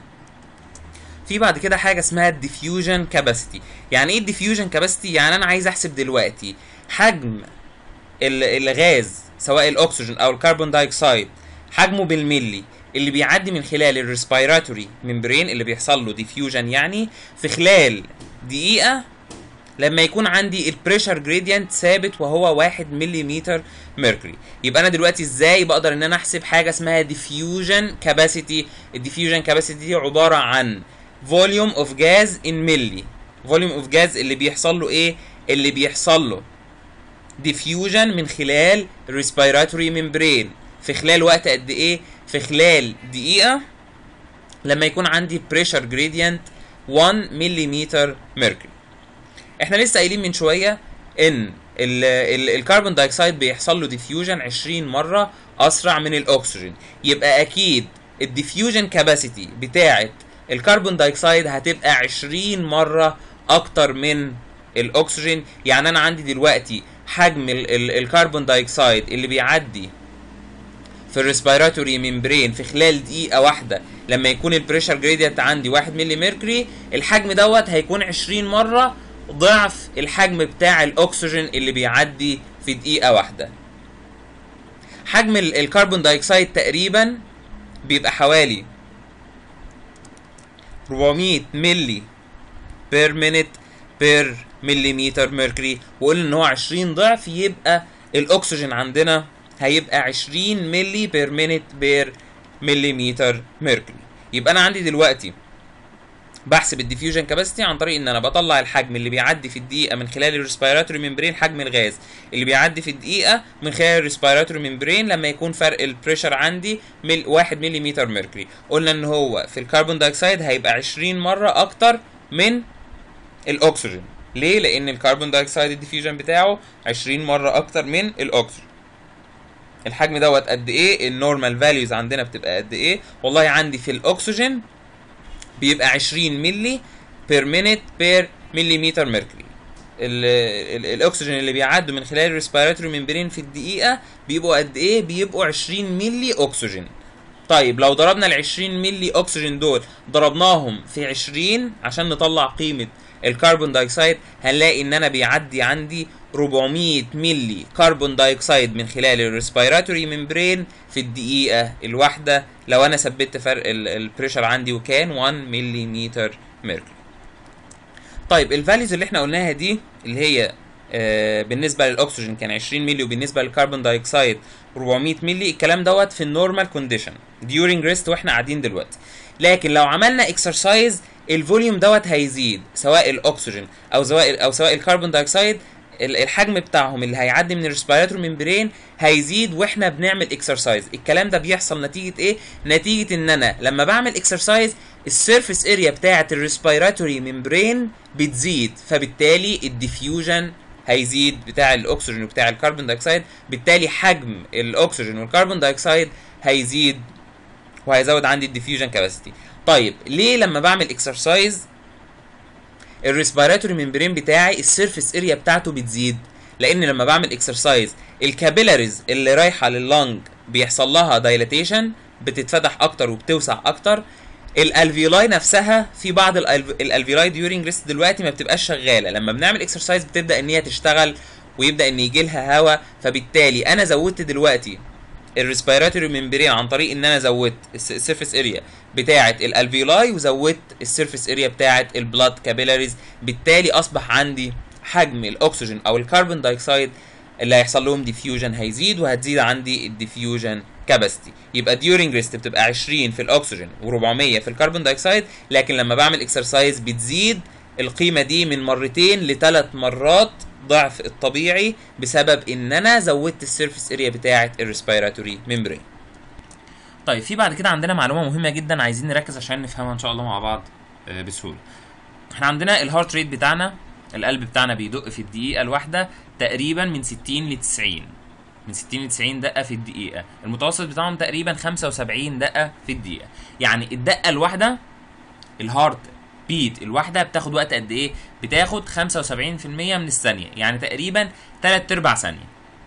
في بعد كده حاجه اسمها الديفيوجن كاباسيتي يعني ايه الديفيوجن كاباسيتي يعني انا عايز احسب دلوقتي حجم ال- الغاز سواء الاكسجين او الكربون دايوكسيد حجمه بالملي اللي بيعدي من خلال الريسبيراتوري ممبرين اللي بيحصل له ديفيوجن يعني في خلال دقيقه لما يكون عندي البريشر جريدينت ثابت وهو 1 ملم ميركوري يبقى انا دلوقتي ازاي بقدر ان انا احسب حاجه اسمها ديفيوجن كاباسيتي الديفيوجن كاباسيتي دي عباره عن فوليوم اوف جاز ان ملي فوليوم اوف جاز اللي بيحصل له ايه اللي بيحصل له ديفيوجن من خلال ريسبيراتوري ممبرين في خلال وقت قد ايه في خلال دقيقه لما يكون عندي بريشر جريدينت 1 ملم ميركوري احنا لسه قايلين من شويه ان ال- ال- الكربون دايوكسيد بيحصل له ديفيوجن 20 مره اسرع من الاكسجين يبقى اكيد الديفيوجن كاباسيتي بتاعه الكربون دايوكسيد هتبقى 20 مره اكتر من الاكسجين يعني انا عندي دلوقتي حجم ال- ال- الكربون دايوكسيد اللي بيعدي في الريسبيراتوري ممبرين في خلال دقيقة واحدة لما يكون البريشر جريدينت عندي 1 ملي ميركوري الحجم دوت هيكون 20 مرة ضعف الحجم بتاع الأكسجين اللي بيعدي في دقيقة واحدة. حجم ال- الكربون دايوكسيد تقريبا بيبقى حوالي 400 ملي بير مينيت بير مليمتر ميركوري وقلنا ان هو 20 ضعف يبقى الاكسجين عندنا هيبقى 20 ملي بير مينيت بير مليمتر ميركوري يبقى انا عندي دلوقتي بحسب الديفيوجن كاباسيتي عن طريق ان انا بطلع الحجم اللي بيعدي في الدقيقه من خلال الريسبيراتوري ممبرين حجم الغاز اللي بيعدي في الدقيقه من خلال الريسبيراتوري ممبرين لما يكون فرق البريشر عندي مل 1 ملم ميركوري قلنا ان هو في الكربون دايوكسيد هيبقى 20 مره اكتر من الاكسجين ليه لان الكربون دايوكسيد الديفيوجن بتاعه 20 مره اكتر من الاكسجين الحجم دوت قد ايه النورمال فاليوز عندنا بتبقى قد ايه والله عندي في الاكسجين بيبقى 20 ملي بير مينيت بير مليمتر ميركوري ال- ال- الاكسجين اللي بيعدوا من خلال الريسبيراتوري ممبرين في الدقيقه بيبقوا قد ايه بيبقوا 20 ملي اكسجين طيب لو ضربنا ال 20 ملي اكسجين دول ضربناهم في 20 عشان نطلع قيمه الكربون دايوكسيد هنلاقي ان انا بيعدي عندي 400 ملي كربون دايوكسيد من خلال الريسبيراتوري ممبرين في الدقيقه الواحده لو انا ثبت فرق ال- البريشر عندي وكان 1 ملي متر ميركوري طيب الفاليوز اللي احنا قلناها دي اللي هي آه بالنسبه للاكسجين كان 20 ملي وبالنسبه للكربون دايوكسيد 400 ملي الكلام دوت في النورمال كونديشن ديورنج ريست واحنا قاعدين دلوقتي لكن لو عملنا اكسرسايز الفوليوم دوت هيزيد سواء الاكسجين او سواء او سواء الكربون دايوكسيد ال- الحجم بتاعهم اللي هيعدي من الريسبيراتور ممبرين هيزيد واحنا بنعمل اكسرسايز الكلام ده بيحصل نتيجه ايه نتيجه ان انا لما بعمل اكسرسايز السيرفيس اريا بتاعه الريسبيراتوري ممبرين بتزيد فبالتالي الديفيوجن هيزيد بتاع الاكسجين وبتاع الكربون دايوكسيد بالتالي حجم الاكسجين والكربون دايوكسيد هيزيد وهيزود عندي الديفيوجن كاباسيتي طيب ليه لما بعمل اكسرسايز الريسبيراتوري ممبرين بتاعي السيرفيس اريا بتاعته بتزيد لان لما بعمل اكسرسايز الكابيلاريز اللي رايحه لللنج بيحصل لها دايلاتيشن بتتفتح اكتر وبتوسع اكتر الالفيولاي نفسها في بعض الألف- الالفيولاي ديورنج ريست دلوقتي ما بتبقاش شغاله لما بنعمل اكسرسايز بتبدا ان هي تشتغل ويبدا ان يجي لها هواء فبالتالي انا زودت دلوقتي الريسبيراتوري ممبرين عن طريق ان انا زودت السيرفيس اريا بتاعه الالفيولاي وزودت السيرفيس اريا بتاعه البلاد كابيلاريز بالتالي اصبح عندي حجم الاكسجين او الكربون دايوكسيد اللي هيحصل لهم ديفيوجن هيزيد وهتزيد عندي الديفيوجن كاباسيتي يبقى ديورنج ريست بتبقى 20 في الاكسجين و400 في الكربون دايوكسيد لكن لما بعمل اكسرسايز بتزيد القيمه دي من مرتين لثلاث مرات ضعف الطبيعي بسبب ان انا زودت السيرفيس اريا بتاعه الريسبيراتوري ميمبرين طيب في بعد كده عندنا معلومه مهمه جدا عايزين نركز عشان نفهمها ان شاء الله مع بعض آه، بسهوله احنا عندنا الهارت ريت بتاعنا القلب بتاعنا بيدق في الدقيقه الواحده تقريبا من 60 ل 90 من 60 ل 90 دقه في الدقيقه المتوسط بتاعهم تقريبا 75 دقه في الدقيقه يعني الدقه الواحده الهارت بيت الواحده بتاخد وقت قد ايه بتاخد 75% من الثانيه يعني تقريبا 3 ارباع ثانيه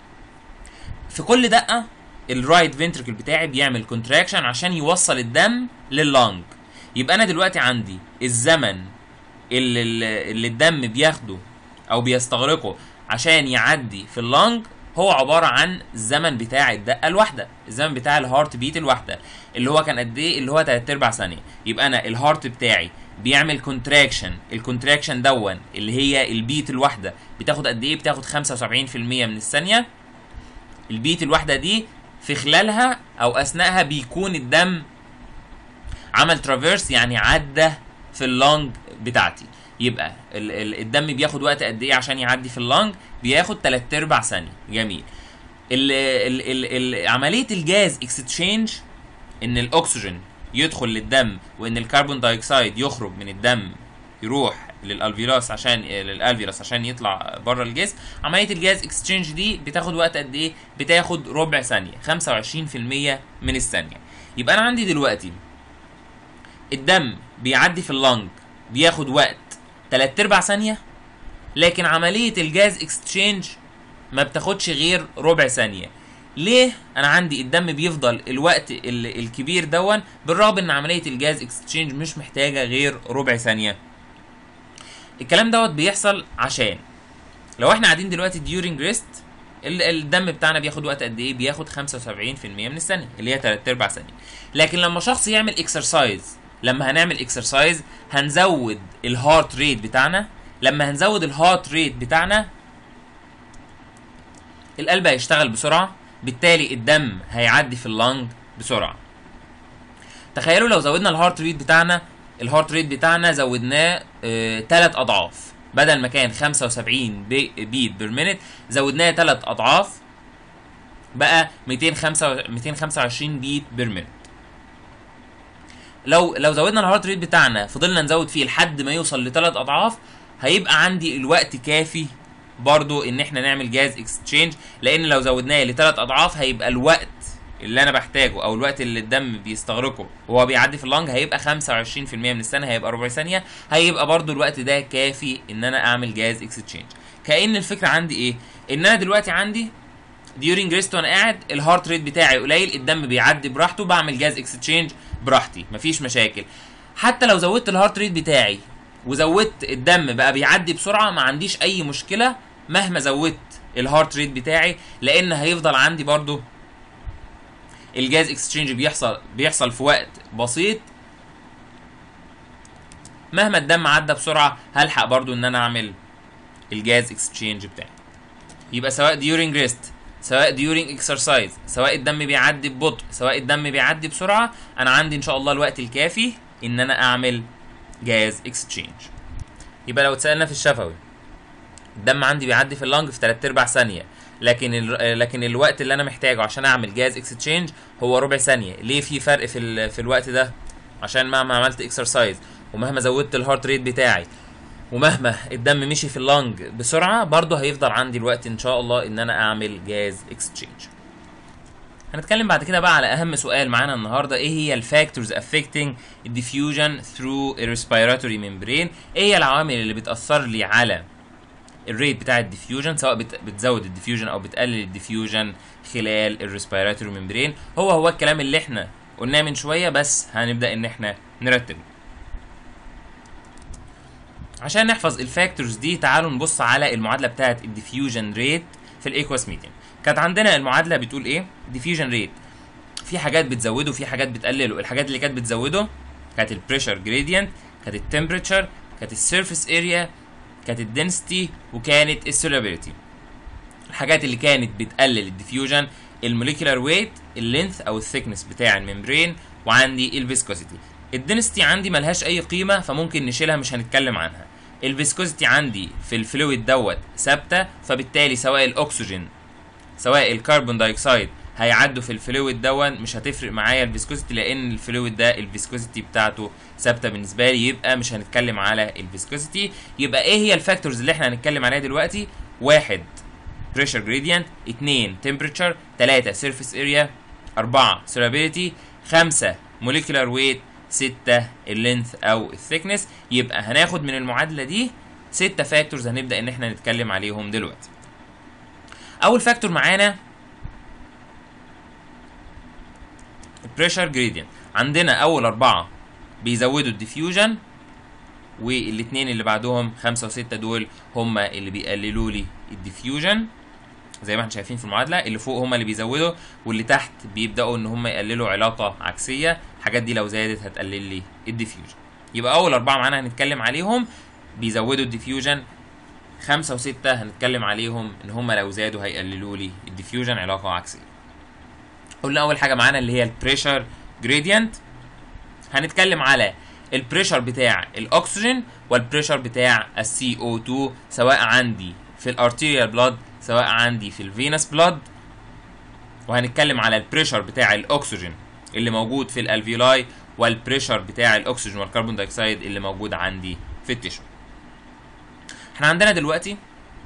في كل دقه الرايت فنتركل بتاعي بيعمل كونتراكشن عشان يوصل الدم لللنج يبقى انا دلوقتي عندي الزمن اللي, اللي الدم بياخده او بيستغرقه عشان يعدي في اللنج هو عباره عن الزمن بتاع الدقه الواحده الزمن بتاع الهارت بيت الواحده اللي هو كان قد ايه اللي هو 3 ارباع ثانيه يبقى انا الهارت بتاعي بيعمل كونتراكشن الكونتراكشن دون اللي هي البيت الواحده بتاخد قد ايه بتاخد 75% من الثانيه البيت الواحده دي في خلالها او اثناءها بيكون الدم عمل ترافيرس يعني عدى في اللونج بتاعتي يبقى ال ال الدم بياخد وقت قد ايه عشان يعدي في اللونج بياخد 3 ارباع ثانيه جميل ال ال ال ال عمليه الجاز اكستشينج ان الاكسجين يدخل للدم وان الكربون دايوكسيد يخرج من الدم يروح للالفيولاس عشان للالفيولاس عشان يطلع بره الجسم عمليه الجاز اكستشينج دي بتاخد وقت قد ايه بتاخد ربع ثانيه 25% من الثانيه يبقى انا عندي دلوقتي الدم بيعدي في اللنج بياخد وقت 3 ارباع ثانيه لكن عمليه الجاز اكستشينج ما بتاخدش غير ربع ثانيه ليه انا عندي الدم بيفضل الوقت ال- الكبير دون بالرغم ان عمليه الجاز اكستشينج مش محتاجه غير ربع ثانيه الكلام دوت بيحصل عشان لو احنا قاعدين دلوقتي ديورنج ريست الدم بتاعنا بياخد وقت قد ايه بياخد 75% من الثانيه اللي هي 3 ارباع ثانيه لكن لما شخص يعمل اكسرسايز لما هنعمل اكسرسايز هنزود الهارت ريت بتاعنا لما هنزود الهارت ريت بتاعنا القلب هيشتغل بسرعه بالتالي الدم هيعدي في اللنج بسرعه تخيلوا لو زودنا الهارت ريت بتاعنا الهارت ريت بتاعنا زودناه ثلاث اضعاف بدل ما كان 75 بي- بيت بير مينت زودناه ثلاث اضعاف بقى 205 225 بيت بير مينت لو لو زودنا الهارت ريت بتاعنا فضلنا نزود فيه لحد ما يوصل لثلاث اضعاف هيبقى عندي الوقت كافي برضو ان احنا نعمل جاز اكستشينج لان لو زودناه لثلاث اضعاف هيبقى الوقت اللي انا بحتاجه او الوقت اللي الدم بيستغرقه وهو بيعدي في اللنج هيبقى 25% من الثانيه هيبقى ربع ثانيه هيبقى برضو الوقت ده كافي ان انا اعمل جاز اكستشينج كأن الفكره عندي ايه ان انا دلوقتي عندي ديورنج ريست وانا قاعد الهارت ريت بتاعي قليل الدم بيعدي براحته بعمل جاز اكستشينج براحتي مفيش مشاكل حتى لو زودت الهارت ريت بتاعي وزودت الدم بقى بيعدي بسرعه ما عنديش اي مشكله مهما زودت الهارت ريت بتاعي لان هيفضل عندي برضو الجاز اكستشينج بيحصل بيحصل في وقت بسيط مهما الدم عدى بسرعه هلحق برضو ان انا اعمل الجاز اكستشينج بتاعي يبقى سواء during rest سواء during exercise سواء الدم بيعدي ببطء سواء الدم بيعدي بسرعه انا عندي ان شاء الله الوقت الكافي ان انا اعمل جاز اكستشينج يبقى لو اتسالنا في الشفوي الدم عندي بيعدي في اللنج في 3 ارباع ثانيه لكن ال... لكن الوقت اللي انا محتاجه عشان اعمل جاز اكستشينج هو ربع ثانيه ليه في فرق في ال... في الوقت ده عشان مهما عملت اكسرسايز ومهما زودت الهارت ريت بتاعي ومهما الدم مشي في اللنج بسرعه برضه هيفضل عندي الوقت ان شاء الله ان انا اعمل جاز اكستشينج هنتكلم بعد كده بقى على اهم سؤال معانا النهارده ايه هي الفاكتورز افكتنج الديفيوجن ثرو الريسبيراتوري ممبرين ايه هي العوامل اللي بتاثر لي على الريت بتاع الديفيوجن سواء بت- بتزود الديفيوجن او بتقلل الديفيوجن خلال الريسبيراتوري ممبرين هو هو الكلام اللي احنا قلناه من شويه بس هنبدا ان احنا نرتبه عشان نحفظ الفاكتورز دي تعالوا نبص على المعادله بتاعه الديفيوجن ريت في الايكواس ميديم كانت عندنا المعادله بتقول ايه ديفيوجن ريت في حاجات بتزوده وفي حاجات بتقلله الحاجات اللي كانت بتزوده كانت البريشر جريدينت كانت التمبريتشر كانت السيرفيس اريا كانت الدنسيتي وكانت السولابيليتي الحاجات اللي كانت بتقلل الديفيوجن الموليكولار ويت اللينث او الثيكنس بتاع الممبرين وعندي الفيسكوسيتي الدنسيتي عندي ملهاش اي قيمه فممكن نشيلها مش هنتكلم عنها الفيسكوسيتي عندي في الفلويد دوت ثابته فبالتالي سواء الاكسجين سواء الكربون دايوكسيد هيعدوا في الفلويد دون مش هتفرق معايا الفيسكوسيتي لان الفلويد ده الفيسكوسيتي بتاعته ثابته بالنسبه لي يبقى مش هنتكلم على الفيسكوسيتي يبقى ايه هي الفاكتورز اللي احنا هنتكلم عليها دلوقتي واحد بريشر جريدينت 2 temperature 3 surface area 4 solubility 5 molecular weight 6 اللينث او الثيكنس يبقى هناخد من المعادله دي 6 فاكتورز هنبدا ان احنا نتكلم عليهم دلوقتي اول فاكتور معانا البريشر جريدينت عندنا اول اربعه بيزودوا الديفيوجن والاثنين اللي بعدهم خمسة وستة دول هم اللي بيقللوا لي الديفيوجن زي ما احنا شايفين في المعادله اللي فوق هم اللي بيزودوا واللي تحت بيبداوا ان هم يقللوا علاقه عكسيه الحاجات دي لو زادت هتقلل لي الديفيوجن يبقى اول اربعه معانا هنتكلم عليهم بيزودوا الديفيوجن خمسة وستة هنتكلم عليهم ان هم لو زادوا هيقللوا لي الديفيوجن علاقه عكسيه قلنا اول حاجه معانا اللي هي البريشر جريدينت هنتكلم على البريشر بتاع الاكسجين والبريشر بتاع السي او 2 سواء عندي في الارتيريال بلاد سواء عندي في الفينس بلاد وهنتكلم على البريشر بتاع الاكسجين اللي موجود في الالفيولاي والبريشر بتاع الاكسجين والكربون دايوكسيد اللي موجود عندي في التيشو احنا عندنا دلوقتي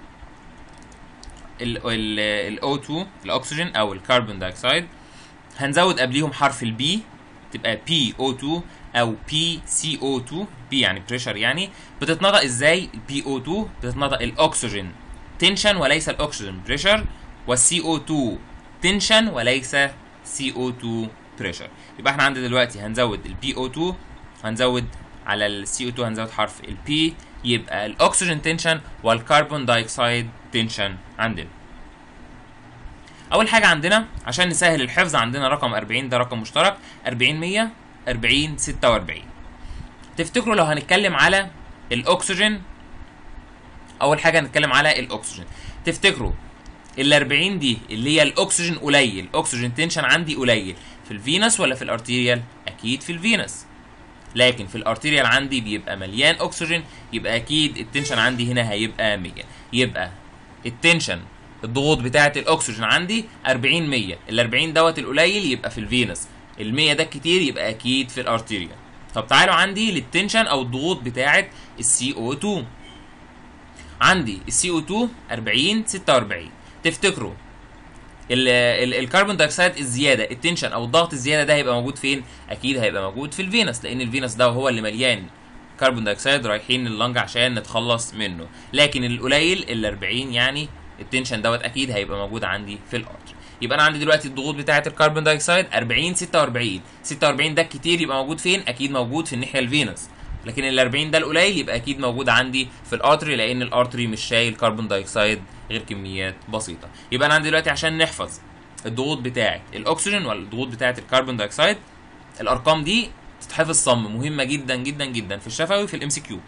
ال O2 الاكسجين او الكربون دايوكسيد هنزود قبليهم حرف البي تبقى PO2 او PCO2 P يعني بريشر يعني بتتنطق ازاي PO2 بتتنطق الاكسجين تنشن وليس الاكسجين بريشر والسي او 2 تنشن وليس سي او 2 بريشر يبقى احنا عندنا دلوقتي هنزود البي او 2 هنزود على السي او 2 هنزود حرف البي يبقى الاكسجين تنشن والكربون دايوكسيد تنشن عندنا اول حاجه عندنا عشان نسهل الحفظ عندنا رقم 40 ده رقم مشترك 40 100 40 46 تفتكروا لو هنتكلم على الاكسجين اول حاجه هنتكلم على الاكسجين تفتكروا ال 40 دي اللي هي الاكسجين قليل الاكسجين تنشن عندي قليل في الفينس ولا في الارتيريال اكيد في الفينس لكن في الارتيريال عندي بيبقى مليان اكسجين يبقى اكيد التنشن عندي هنا هيبقى 100 يبقى التنشن الضغوط بتاعه الاكسجين عندي 40 100 ال 40 دوت القليل يبقى في الفينس ال 100 ده الكتير يبقى اكيد في الارتيريال طب تعالوا عندي للتنشن او الضغوط بتاعه السي او 2 عندي السي او 2 40 46 تفتكروا ال- ال- الكربون دايوكسيد الزياده التنشن او الضغط الزياده ده هيبقى موجود فين اكيد هيبقى موجود في الفينس لان الفينس ده هو اللي مليان كربون دايوكسيد رايحين اللنج عشان نتخلص منه لكن القليل ال 40 يعني التنشن دوت اكيد هيبقى موجود عندي في الارتر يبقى انا عندي دلوقتي الضغوط بتاعه الكربون دايوكسيد 40 46 46 ده الكتير يبقى موجود فين اكيد موجود في الناحيه الفينس لكن ال 40 ده القليل يبقى اكيد موجود عندي في الارتري لان الارتري مش شايل كربون دايوكسيد غير كميات بسيطه يبقى انا عندي دلوقتي عشان نحفظ الضغوط بتاعه الاكسجين والضغوط بتاعه الكربون دايوكسيد الارقام دي تتحفظ صم مهمه جدا جدا جدا في الشفوي في الام سي كيو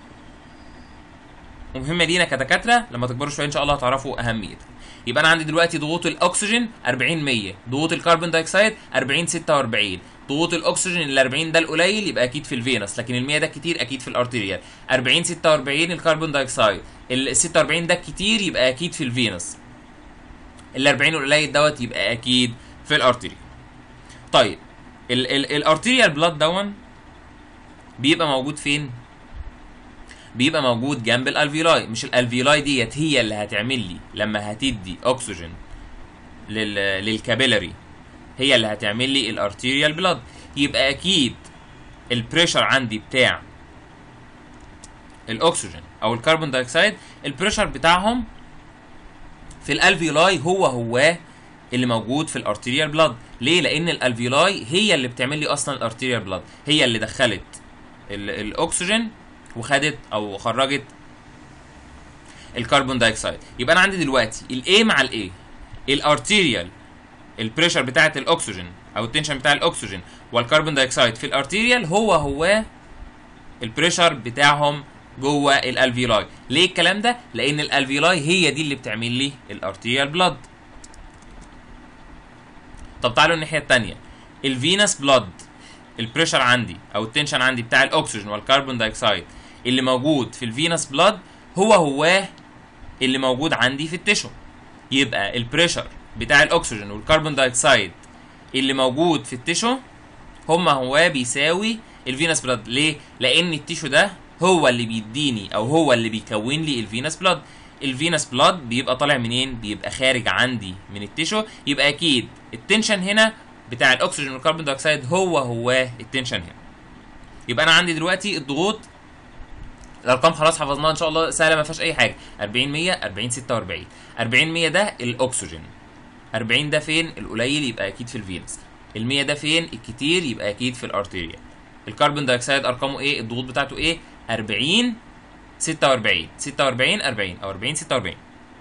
ومهمه لينا كدكاتره لما تكبروا شويه ان شاء الله هتعرفوا اهميتها يبقى انا عندي دلوقتي ضغوط الاكسجين 40 100 ضغوط الكربون دايوكسيد 40 46 ضغوط الاكسجين ال 40 ده القليل يبقى اكيد في الفينس لكن ال 100 ده كتير اكيد في الارتيريال 40 46 الكربون دايوكسيد ال 46 ده كتير يبقى اكيد في الفينس ال 40 القليل دوت يبقى اكيد في الارتيريال طيب ال ال الارتيريال بلاد دون بيبقى موجود فين بيبقى موجود جنب الالفيولاي مش الالفيولاي ديت هي اللي هتعمل لي لما هتدي اكسجين لل للكابيلاري هي اللي هتعمل لي الارتيريال بلاد يبقى اكيد البريشر عندي بتاع الاكسجين او الكربون دايوكسيد البريشر بتاعهم في الالفيولاي هو هو اللي موجود في الارتيريال بلاد ليه لان الالفيولاي هي اللي بتعمل لي اصلا الارتيريال بلاد هي اللي دخلت ال- الاكسجين وخدت او خرجت الكربون دايوكسيد يبقى انا عندي دلوقتي الاي مع الاي الارتيريال البريشر بتاعه الاكسجين او التنشن بتاع الاكسجين والكربون دايوكسيد في الارتيريال هو هو البريشر بتاعهم جوه الالفيولاي ليه الكلام ده لان الالفيولاي هي دي اللي بتعمل لي الارتيريال بلاد طب تعالوا الناحيه الثانيه الفينس بلاد البريشر عندي او التنشن عندي بتاع الاكسجين والكربون دايوكسيد اللي موجود في الفينس بلاد هو هواه اللي موجود عندي في التشو يبقى البريشر بتاع الاكسجين والكربون دايوكسيد اللي موجود في التشو هما هو بيساوي الفينس بلاد ليه لان التيشو ده هو اللي بيديني او هو اللي بيكون لي الفينس بلاد الفينس بلاد بيبقى طالع منين بيبقى خارج عندي من التيشو يبقى اكيد التنشن هنا بتاع الاكسجين والكربون دايوكسيد هو هو التنشن هنا يبقى انا عندي دلوقتي الضغوط الارقام خلاص حفظناها ان شاء الله سهله ما فيهاش اي حاجه 40 100 40 46 40 100 ده الاكسجين 40 ده فين القليل يبقى اكيد في الفينس ال 100 ده فين الكتير يبقى اكيد في الارتيريا الكربون دايوكسيد ارقامه ايه الضغوط بتاعته ايه 40 46 46 40 او 40 46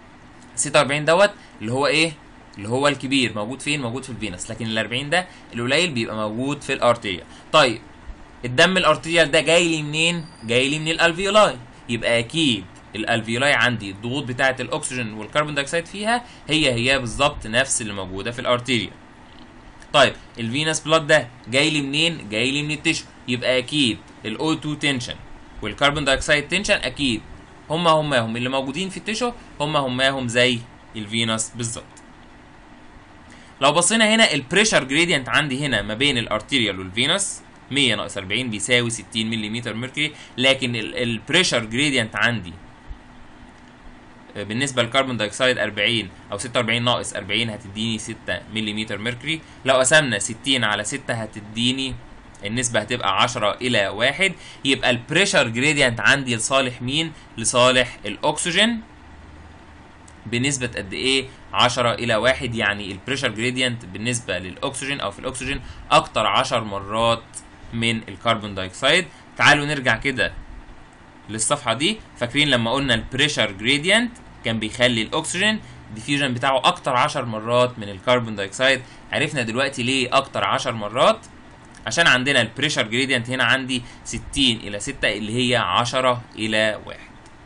46 دوت اللي هو ايه اللي هو الكبير موجود فين موجود في الفينس لكن ال 40 ده القليل بيبقى موجود في الارتيريا طيب الدم الارتيريال ده جاي لي منين جاي لي من الالفيولاي يبقى اكيد الالفيولاي عندي الضغوط بتاعه الاكسجين والكربون دايوكسيد فيها هي هي بالظبط نفس اللي موجوده في الارتيريا طيب الفينس بلاد ده جاي لي منين جاي لي من التشو يبقى اكيد الاو 2 تنشن والكربون دايوكسيد تنشن اكيد هما هماهم اللي موجودين في التشو هما هماهم زي الفينس بالظبط لو بصينا هنا البريشر جريدينت عندي هنا ما بين الارتيريال والفينس 100 ناقص 40 بيساوي 60 ملم ميركوري لكن البريشر جريدينت عندي بالنسبه للكربون دايوكسيد 40 او 46 ناقص 40 هتديني 6 ملم ميركوري لو قسمنا 60 على 6 هتديني النسبة هتبقى 10 إلى 1 يبقى البريشر جريدينت عندي لصالح مين؟ لصالح الأكسجين بنسبة قد إيه؟ 10 إلى 1 يعني البريشر جريدينت بالنسبة للأكسجين أو في الأكسجين أكتر 10 مرات من الكربون دايوكسيد تعالوا نرجع كده للصفحة دي فاكرين لما قلنا البريشر جريدينت كان بيخلي الأكسجين الديفيوجن بتاعه أكتر 10 مرات من الكربون دايوكسيد عرفنا دلوقتي ليه أكتر 10 مرات عشان عندنا البريشر جريدينت هنا عندي 60 الى 6 اللي هي 10 الى 1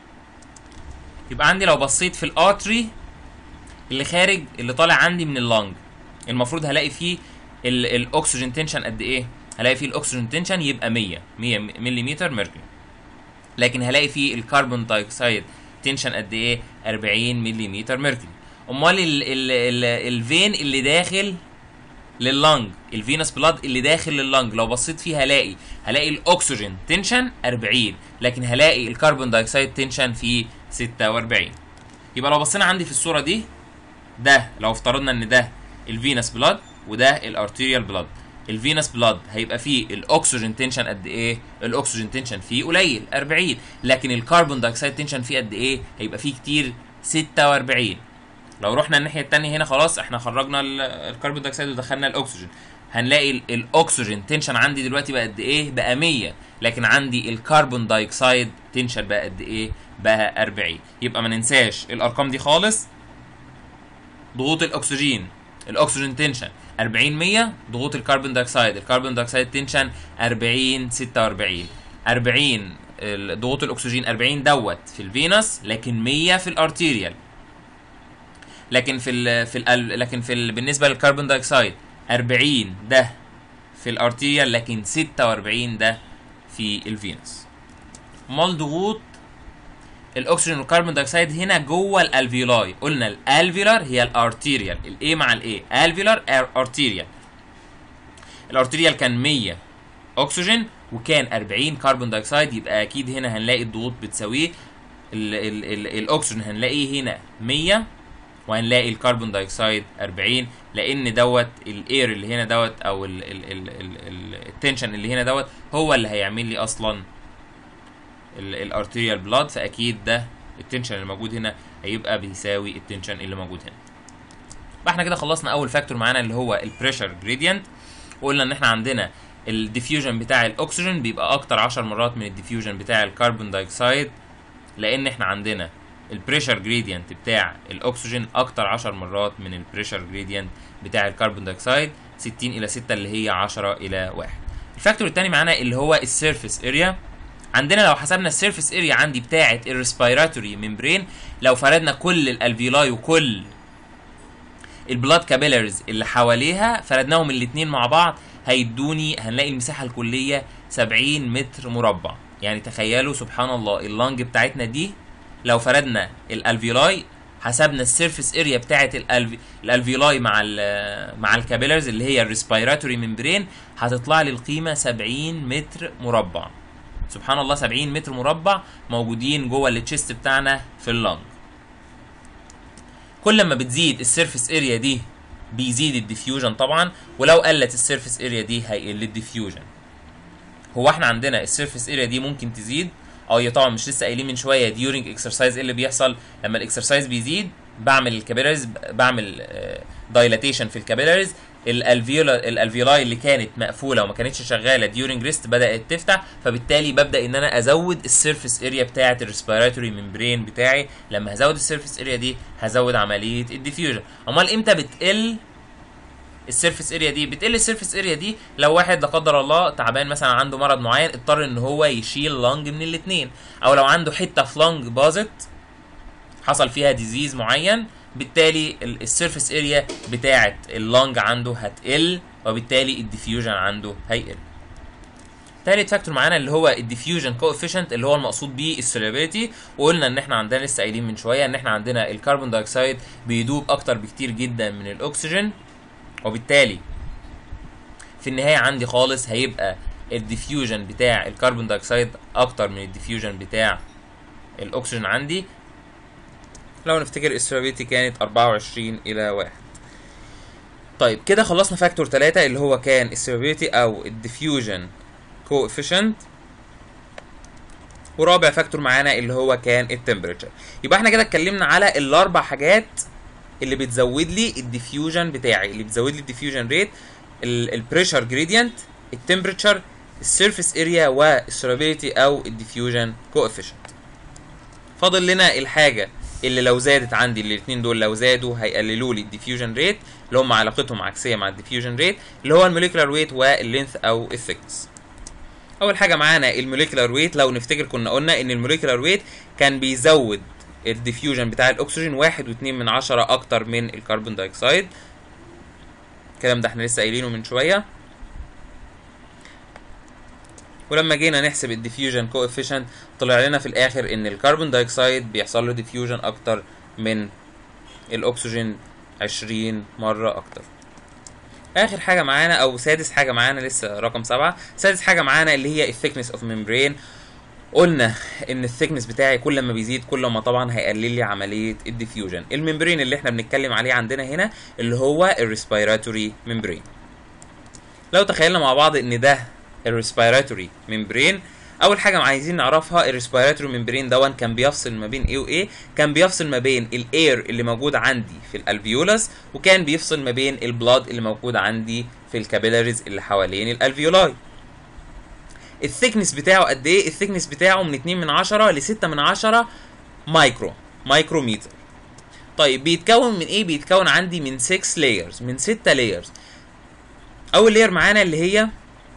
يبقى عندي لو بصيت في الارتري اللي خارج اللي طالع عندي من اللنج المفروض هلاقي فيه الاكسجين تنشن قد ايه هلاقي فيه الاكسجين تنشن يبقى 100 100 ملم ميركوري لكن هلاقي فيه الكربون دايوكسيد تنشن قد ايه 40 ملم ميركوري امال الفين اللي داخل لللنج الفينس بلاد اللي داخل لللنج لو بصيت فيه هلاقي هلاقي الاكسجين تنشن 40 لكن هلاقي الكربون دايوكسيد تنشن في 46 يبقى لو بصينا عندي في الصوره دي ده لو افترضنا ان ده الفينس بلاد وده الارتيريال بلاد الفينس بلاد هيبقى فيه الاكسجين تنشن قد ايه الاكسجين تنشن فيه قليل 40 لكن الكربون دايوكسيد تنشن فيه قد ايه هيبقى فيه كتير 46 لو رحنا الناحيه الثانيه هنا خلاص احنا خرجنا الكربون دايوكسيد ودخلنا الاكسجين هنلاقي الاكسجين تنشن عندي دلوقتي بقى قد ايه بقى 100 لكن عندي الكربون دايوكسيد تنشن بقى قد ايه بقى 40 يبقى ما ننساش الارقام دي خالص ضغوط الاكسجين الاكسجين تنشن 40 100 ضغوط الكربون دايوكسيد الكربون دايوكسيد تنشن 40 46 40 ضغوط الاكسجين 40 دوت في الفينس لكن 100 في الارتيريال لكن في ال في ال لكن في ال بالنسبه للكربون دايوكسيد 40 ده في الارتيريال لكن 46 ده في الفينس امال ضغوط الاكسجين والكربون دايوكسيد هنا جوه الالفيولاي قلنا الالفيولار هي الارتيريال الاي مع الاي الفيولار ارتيريال الارتيريال كان 100 اكسجين وكان 40 كربون دايوكسيد يبقى اكيد هنا هنلاقي الضغوط بتساويه الاكسجين هنلاقيه هنا 100 وهنلاقي الكربون دايوكسيد 40 لان دوت الاير اللي هنا دوت او التنشن اللي هنا دوت هو اللي هيعمل لي اصلا الارتيريال بلاد فاكيد ده التنشن اللي موجود هنا هيبقى بيساوي التنشن اللي موجود هنا يبقى احنا كده خلصنا اول فاكتور معانا اللي هو البريشر جريدينت وقلنا ان احنا عندنا الديفيوجن بتاع الاكسجين بيبقى اكتر 10 مرات من الديفيوجن بتاع الكربون دايوكسيد لان احنا عندنا البريشر جريدينت بتاع الاكسجين اكتر 10 مرات من البريشر جريدينت بتاع الكربون دايوكسيد 60 الى 6 اللي هي 10 الى 1 الفاكتور الثاني معانا اللي هو السيرفيس اريا عندنا لو حسبنا السيرفيس اريا عندي بتاعه الريسبيراتوري ممبرين لو فردنا كل الالفيولاي وكل البلاد كابيلاريز اللي حواليها فردناهم الاثنين مع بعض هيدوني هنلاقي المساحه الكليه 70 متر مربع يعني تخيلوا سبحان الله اللانج بتاعتنا دي لو فردنا الالفيولاي حسبنا السيرفيس اريا بتاعه الألفي... الالفيولاي مع ال مع الكابيلارز اللي هي الريسبيراتوري ممبرين هتطلع لي القيمه 70 متر مربع سبحان الله 70 متر مربع موجودين جوه التشيست بتاعنا في اللنج كل ما بتزيد السيرفيس اريا دي بيزيد الديفيوجن طبعا ولو قلت السيرفيس اريا دي هيقل الديفيوجن هو احنا عندنا السيرفيس اريا دي ممكن تزيد اه هي طبعا مش لسه قايلين من شويه ديورنج اكسرسايز ايه اللي بيحصل لما الاكسرسايز بيزيد بعمل الكابيلاريز بعمل دايلاتيشن في الكابيلاريز الالفيولا الالفيولاي اللي كانت مقفوله وما كانتش شغاله ديورنج ريست بدات تفتح فبالتالي ببدا ان انا ازود السيرفيس اريا بتاعه الريسبيراتوري ممبرين بتاعي لما هزود السيرفيس اريا دي هزود عمليه الديفيوجن امال امتى بتقل السيرفيس اريا دي بتقل السيرفيس اريا دي لو واحد لا قدر الله تعبان مثلا عنده مرض معين اضطر ان هو يشيل لانج من الاثنين او لو عنده حته في لانج باظت حصل فيها ديزيز معين بالتالي السيرفيس اريا بتاعه اللانج عنده هتقل وبالتالي الديفيوجن عنده هيقل تالت فاكتور معانا اللي هو الديفيوجن كوفيشنت اللي هو المقصود بيه السوليبيليتي وقلنا ان احنا عندنا لسه قايلين من شويه ان احنا عندنا الكربون دايوكسيد بيدوب اكتر بكتير جدا من الاكسجين وبالتالي في النهايه عندي خالص هيبقى الديفيوجن بتاع الكربون دايوكسيد اكتر من الديفيوجن بتاع الاكسجين عندي لو نفتكر السوليبيليتي كانت 24 الى 1 طيب كده خلصنا فاكتور 3 اللي هو كان السوليبيليتي او الديفيوجن كوفيشنت ورابع فاكتور معانا اللي هو كان التمبريتشر يبقى احنا كده اتكلمنا على الاربع حاجات اللي بتزود لي الديفيوجن بتاعي اللي بتزود لي الديفيوجن ريت البريشر جريدينت التمبريتشر السيرفيس اريا والسولابيليتي او الديفيوجن كوفيشنت فاضل لنا الحاجه اللي لو زادت عندي الاثنين دول لو زادوا هيقللوا لي الديفيوجن ريت اللي هم علاقتهم عكسيه مع الديفيوجن ريت اللي هو الموليكولار ويت واللينث او الثيكنس اول حاجه معانا الموليكولار ويت لو نفتكر كنا قلنا ان الموليكولار ويت كان بيزود الديفيوجن بتاع الاكسجين واحد واتنين من عشرة اكتر من الكربون دايوكسيد الكلام ده احنا لسه قايلينه من شويه ولما جينا نحسب الديفيوجن كوفيشنت طلع لنا في الاخر ان الكربون دايوكسيد بيحصل له ديفيوجن اكتر من الاكسجين 20 مره اكتر اخر حاجه معانا او سادس حاجه معانا لسه رقم سبعة سادس حاجه معانا اللي هي الثيكنس اوف ممبرين قلنا ان الثيكنس بتاعي كل ما بيزيد كل ما طبعا هيقلل لي عمليه الديفيوجن الممبرين اللي احنا بنتكلم عليه عندنا هنا اللي هو الريسبيراتوري ممبرين لو تخيلنا مع بعض ان ده الريسبيراتوري ممبرين اول حاجه عايزين نعرفها الريسبيراتوري ممبرين دون كان بيفصل ما بين ايه وايه كان بيفصل ما بين الاير اللي موجود عندي في الالفيولس وكان بيفصل ما بين البلاد اللي موجود عندي في الكابيلاريز اللي حوالين الالفيولاي الثيكنس بتاعه قد ايه الثيكنس بتاعه من 2 من 10 ل 6 من 10 مايكرو مايكروميتر طيب بيتكون من ايه بيتكون عندي من 6 لايرز من 6 لايرز اول لاير معانا اللي هي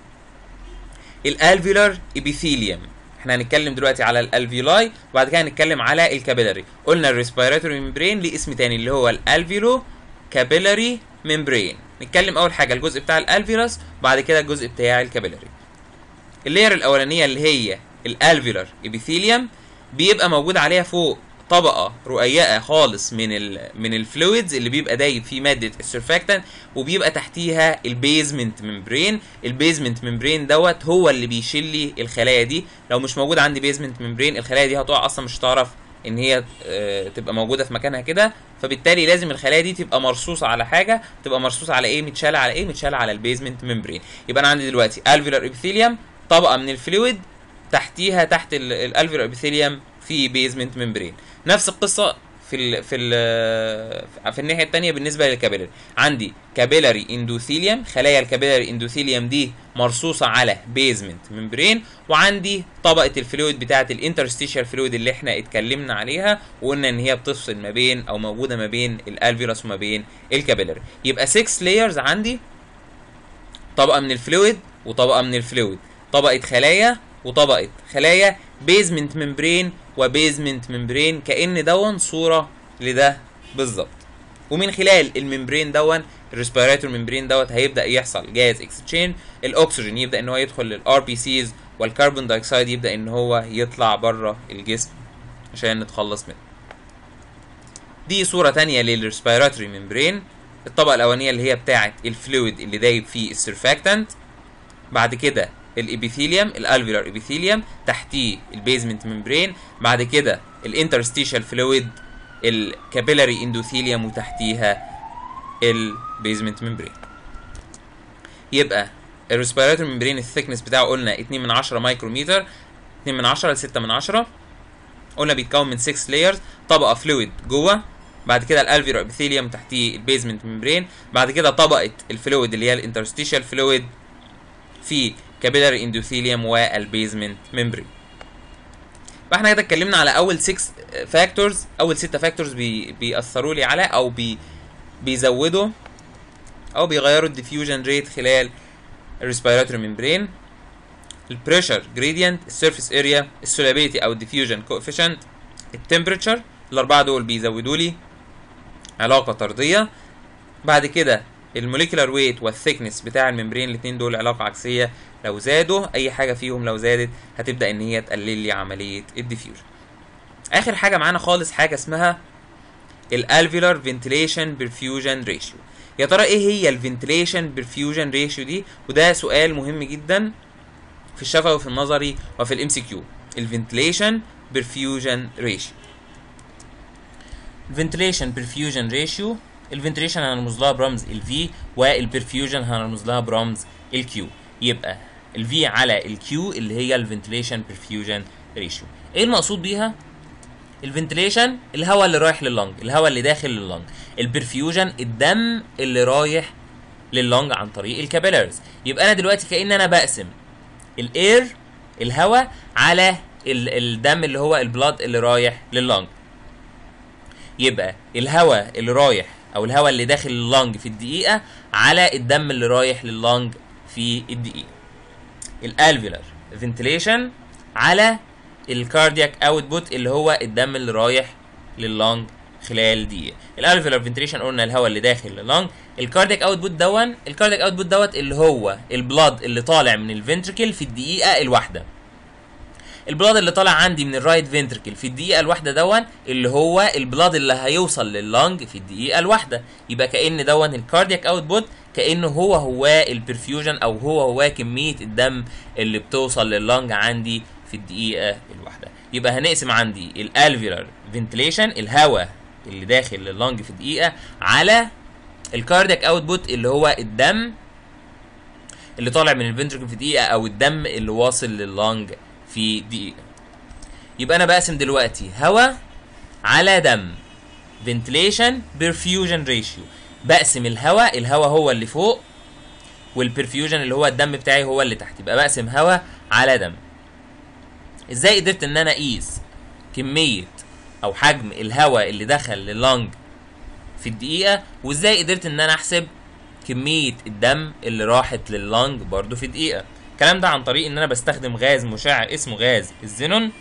الالفيولار ابيثيليوم احنا هنتكلم دلوقتي على الالفيولاي وبعد كده هنتكلم على الكابيلاري قلنا الريسبيراتوري ممبرين ليه اسم تاني اللي هو الالفيولو كابيلاري ممبرين نتكلم اول حاجه الجزء بتاع الالفيولس وبعد كده الجزء بتاع الكابيلاري اللاير الاولانيه اللي هي الالفيولار ابيثيليوم بيبقى موجود عليها فوق طبقه رقيقه خالص من ال من الفلويدز اللي بيبقى دايب فيه ماده السرفاكتنت وبيبقى تحتيها البيزمنت ممبرين البيزمنت ممبرين دوت هو اللي بيشيل لي الخلايا دي لو مش موجود عندي بيزمنت ممبرين الخلايا دي هتقع اصلا مش هتعرف ان هي آه، تبقى موجوده في مكانها كده فبالتالي لازم الخلايا دي تبقى مرصوصه على حاجه تبقى مرصوصه على ايه متشاله على ايه متشاله على البيزمنت ممبرين يبقى انا عندي دلوقتي الفيولار ابيثيليوم طبقه من الفلويد تحتيها تحت الالفيولار ابيثيليوم في بيزمنت ممبرين نفس القصه في ال في ال في الناحيه الثانيه بالنسبه للكابيلاري عندي كابيلاري اندوثيليوم خلايا الكابيلاري اندوثيليوم دي مرصوصه على بيزمنت ممبرين وعندي طبقه الفلويد بتاعه الانترستيشال فلويد اللي احنا اتكلمنا عليها وقلنا ان هي بتفصل ما بين او موجوده ما بين الالفيولاس وما بين الكابيلاري يبقى 6 لايرز عندي طبقه من الفلويد وطبقه من الفلويد طبقه خلايا وطبقه خلايا بيزمنت ممبرين وبيزمنت ممبرين كان دون صوره لده بالظبط ومن خلال الممبرين دون الريسبيراتور ممبرين دوت هيبدا يحصل جاز اكسشينج الاكسجين يبدا ان هو يدخل للار بي سيز والكربون دايوكسيد يبدا ان هو يطلع بره الجسم عشان نتخلص منه دي صورة تانية للريسبيراتوري ممبرين الطبقة الأولانية اللي هي بتاعة الفلويد اللي دايب فيه السيرفاكتنت بعد كده الابيثيليوم الالفيولار ابيثيليوم تحتيه البيزمنت ممبرين بعد كده الانترستيشال فلويد الكابيلاري اندوثيليوم وتحتيها البيزمنت ممبرين يبقى الريسبيراتوري ممبرين الثيكنس بتاعه قلنا 2 من 10 مايكروميتر 2 من 10 ل 6 من 10 قلنا بيتكون من 6 لايرز طبقه فلويد جوه بعد كده الالفيولار ابيثيليوم تحتيه البيزمنت ممبرين بعد كده طبقه الفلويد اللي هي الانترستيشال فلويد في كابيلاري اندوثيليوم والبيزمنت ممبرين فاحنا كده اتكلمنا على اول 6 فاكتورز اول 6 فاكتورز بي بيأثروا لي على او بي بيزودوا او بيغيروا الديفيوجن ريت خلال الريسبيراتوري ممبرين البريشر جريدينت السيرفيس اريا السولابيليتي او الديفيوجن كوفيشنت التمبريتشر الاربعه دول بيزودوا لي علاقه طرديه بعد كده الموليكولار ويت والثيكنس بتاع الممبرين الاثنين دول علاقه عكسيه لو زادوا اي حاجه فيهم لو زادت هتبدا ان هي تقلل لي عمليه الديفيوجن اخر حاجه معانا خالص حاجه اسمها الالفيولار فنتيليشن برفيوجن ريشيو يا ترى ايه هي الفنتيليشن برفيوجن ريشيو دي وده سؤال مهم جدا في الشفوي وفي النظري وفي الام سي كيو الفنتيليشن برفيوجن ريشيو الفنتيليشن برفيوجن ريشيو الفنتيليشن هنرمز لها برمز الفي والبرفيوجن هنرمز لها برمز الكيو يبقى الفي على الكيو اللي هي الفنتيليشن برفيوجن ريشيو ايه المقصود بيها الفنتيليشن الهواء اللي رايح لللنج الهواء اللي داخل لللنج البرفيوجن الدم اللي رايح لللنج عن طريق الكابيلاريز يبقى انا دلوقتي كأن انا بقسم الاير الهواء على ال- الدم اللي هو البلاد اللي رايح لللنج يبقى الهواء اللي رايح او الهواء اللي داخل اللنج في الدقيقه على الدم اللي رايح لللنج في الدقيقه الالفيولار فنتيليشن على الكاردياك اوتبوت اللي هو الدم اللي رايح لللنج خلال دقيقه الالفيولار فنتيليشن قلنا الهواء اللي داخل لللنج الكاردياك اوتبوت دون الكاردياك اوتبوت دوت اللي هو البلاد اللي طالع من الفنتركل في الدقيقه الواحده البلاد اللي طالع عندي من الرايت فنتركل في الدقيقه الواحده دون اللي هو البلاد اللي هيوصل لللنج في الدقيقه الواحده يبقى كان دون الكاردياك اوتبوت كانه هو هو البرفيوجن او هو هو كميه الدم اللي بتوصل لللنج عندي في الدقيقه الواحده يبقى هنقسم عندي الالفيولار فنتيليشن الهواء اللي داخل لللنج في دقيقه على الكاردياك اوتبوت اللي هو الدم اللي طالع من الفنتركل في دقيقه او الدم اللي واصل لللنج في دقيقه يبقى انا بقسم دلوقتي هواء على دم ventilation perfusion ratio بقسم الهواء الهواء هو اللي فوق والبرفيوجن اللي هو الدم بتاعي هو اللي تحت يبقى بقسم هواء على دم ازاي قدرت ان انا اقيس كميه او حجم الهواء اللي دخل لللنج في الدقيقه وازاي قدرت ان انا احسب كميه الدم اللي راحت لللنج برضو في دقيقه الكلام ده عن طريق ان انا بستخدم غاز مشع اسمه غاز الزينون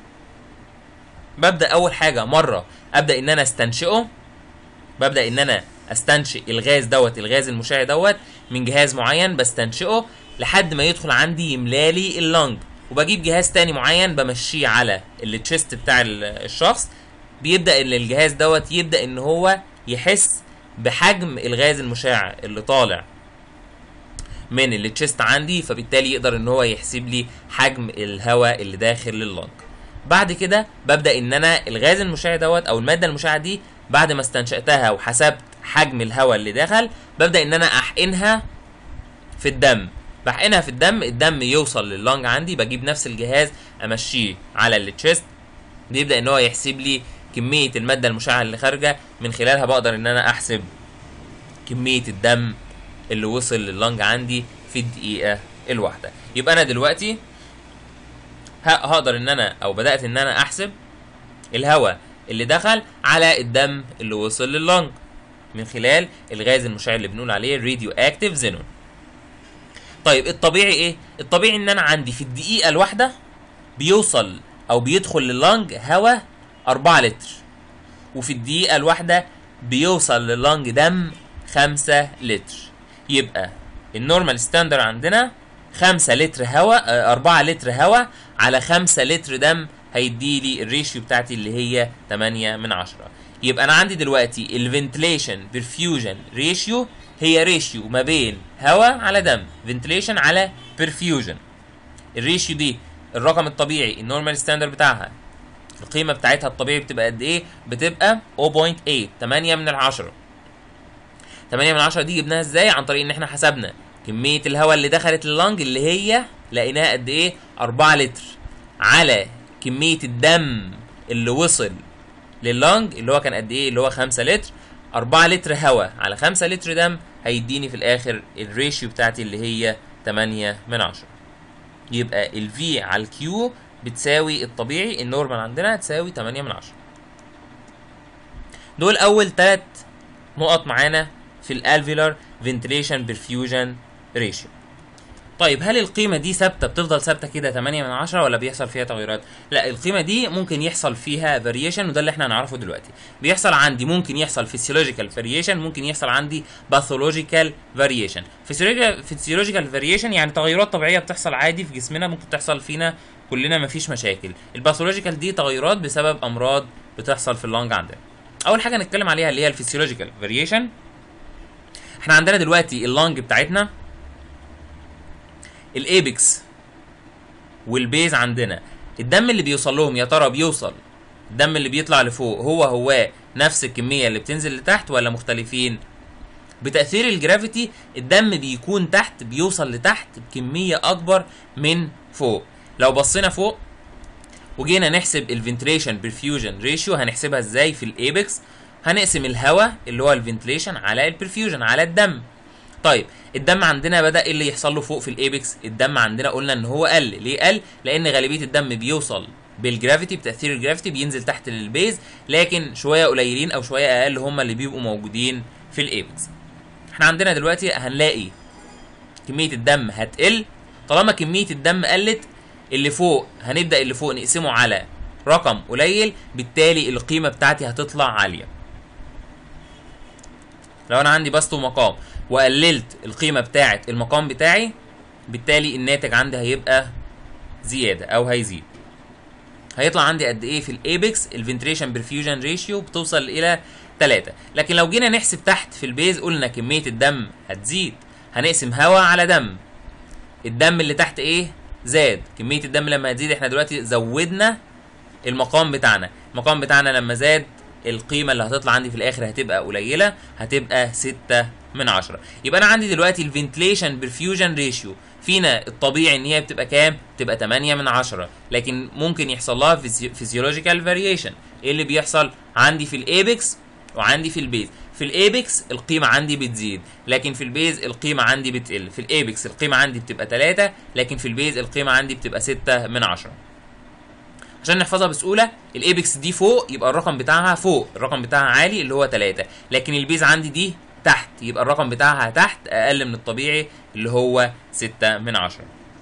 ببدا اول حاجه مره ابدا ان انا استنشقه ببدا ان انا استنشق الغاز دوت الغاز المشع دوت من جهاز معين بستنشقه لحد ما يدخل عندي يملالي اللنج وبجيب جهاز تاني معين بمشيه على التشيست بتاع ال- الشخص بيبدا ان الجهاز دوت يبدا ان هو يحس بحجم الغاز المشع اللي طالع من التشيست عندي فبالتالي يقدر ان هو يحسب لي حجم الهواء اللي داخل لللنج بعد كده ببدا ان انا الغاز المشع دوت او الماده المشعه دي بعد ما استنشقتها وحسبت حجم الهواء اللي دخل ببدا ان انا احقنها في الدم بحقنها في الدم الدم يوصل لللنج عندي بجيب نفس الجهاز امشيه على التشيست بيبدا ان هو يحسب لي كميه الماده المشعه اللي خارجه من خلالها بقدر ان انا احسب كميه الدم اللي وصل لللنج عندي في الدقيقه الواحده يبقى انا دلوقتي ه- هقدر ان انا او بدات ان انا احسب الهواء اللي دخل على الدم اللي وصل لللنج من خلال الغاز المشع اللي بنقول عليه راديو اكتيف زينون طيب الطبيعي ايه الطبيعي ان انا عندي في الدقيقه الواحده بيوصل او بيدخل لللنج هواء 4 لتر وفي الدقيقه الواحده بيوصل لللنج دم 5 لتر يبقى النورمال ستاندر عندنا 5 لتر هواء 4 لتر هواء على 5 لتر دم هيدي لي الريشيو بتاعتي اللي هي 8 من 10 يبقى انا عندي دلوقتي الفنتليشن برفيوجن ريشيو هي ريشيو ما بين هواء على دم فنتليشن على برفيوجن الريشيو دي الرقم الطبيعي النورمال ستاندر بتاعها القيمه بتاعتها الطبيعي بتبقى قد ايه بتبقى 0.8 8 من العشرة 8 من 10 دي جبناها ازاي عن طريق ان احنا حسبنا كميه الهواء اللي دخلت اللنج اللي هي لقيناها قد ايه 4 لتر على كميه الدم اللي وصل لللنج اللي هو كان قد ايه اللي هو 5 لتر 4 لتر هواء على 5 لتر دم هيديني في الاخر الريشيو بتاعتي اللي هي 8 من 10 يبقى ال V على ال Q بتساوي الطبيعي النورمال عندنا تساوي 8 من 10 دول اول ثلاث نقط معانا في الالفيولار فنتليشن برفيوجن ريشيو طيب هل القيمة دي ثابتة بتفضل ثابتة كده 8 من 10 ولا بيحصل فيها تغيرات؟ لا القيمة دي ممكن يحصل فيها فاريشن وده اللي احنا هنعرفه دلوقتي. بيحصل عندي ممكن يحصل فيسيولوجيكال فاريشن ممكن يحصل عندي باثولوجيكال فاريشن. فيسيولوجيكال فاريشن يعني تغيرات طبيعية بتحصل عادي في جسمنا ممكن تحصل فينا كلنا مفيش مشاكل. الباثولوجيكال دي تغيرات بسبب امراض بتحصل في اللنج عندنا. اول حاجة نتكلم عليها اللي هي الفيسيولوجيكال فاريشن. احنا عندنا دلوقتي اللنج بتاعتنا الايبكس والبيز عندنا الدم اللي بيوصل لهم يا ترى بيوصل الدم اللي بيطلع لفوق هو هو نفس الكميه اللي بتنزل لتحت ولا مختلفين بتاثير الجرافيتي الدم بيكون تحت بيوصل لتحت بكميه اكبر من فوق لو بصينا فوق وجينا نحسب الفنتريشن برفيوجن ريشيو هنحسبها ازاي في الايبكس هنقسم الهواء اللي هو الفنتليشن على البرفيوجن على الدم طيب الدم عندنا بدا ايه اللي يحصل له فوق في الايبكس الدم عندنا قلنا ان هو قل ليه قل لان غالبيه الدم بيوصل بالجرافيتي بتاثير الجرافيتي بينزل تحت للبيز لكن شويه قليلين او شويه اقل هم اللي بيبقوا موجودين في الايبكس احنا عندنا دلوقتي هنلاقي كميه الدم هتقل طالما كميه الدم قلت اللي فوق هنبدا اللي فوق نقسمه على رقم قليل بالتالي القيمه بتاعتي هتطلع عاليه لو انا عندي بسط ومقام وقللت القيمه بتاعه المقام بتاعي بالتالي الناتج عندي هيبقى زياده او هيزيد هيطلع عندي قد ايه في الايبكس الفنتريشن برفيوجن ريشيو بتوصل الى 3 لكن لو جينا نحسب تحت في البيز قلنا كميه الدم هتزيد هنقسم هواء على دم الدم اللي تحت ايه زاد كميه الدم لما هتزيد احنا دلوقتي زودنا المقام بتاعنا المقام بتاعنا لما زاد القيمه اللي هتطلع عندي في الاخر هتبقى قليله هتبقى 6 من 10 يبقى انا عندي دلوقتي الفنتليشن برفيوجن ريشيو فينا الطبيعي ان هي بتبقى كام بتبقى 8 من 10 لكن ممكن يحصل لها فيزيولوجيكال فاريشن ايه اللي بيحصل عندي في الايبكس وعندي في البيز في الايبكس القيمه عندي بتزيد لكن في البيز القيمه عندي بتقل في الايبكس القيمه عندي بتبقى 3 لكن في البيز القيمه عندي بتبقى 6 من 10 عشان نحفظها بسهوله الايبكس دي فوق يبقى الرقم بتاعها فوق الرقم بتاعها عالي اللي هو 3 لكن البيز عندي دي تحت يبقى الرقم بتاعها تحت اقل من الطبيعي اللي هو 6 من 10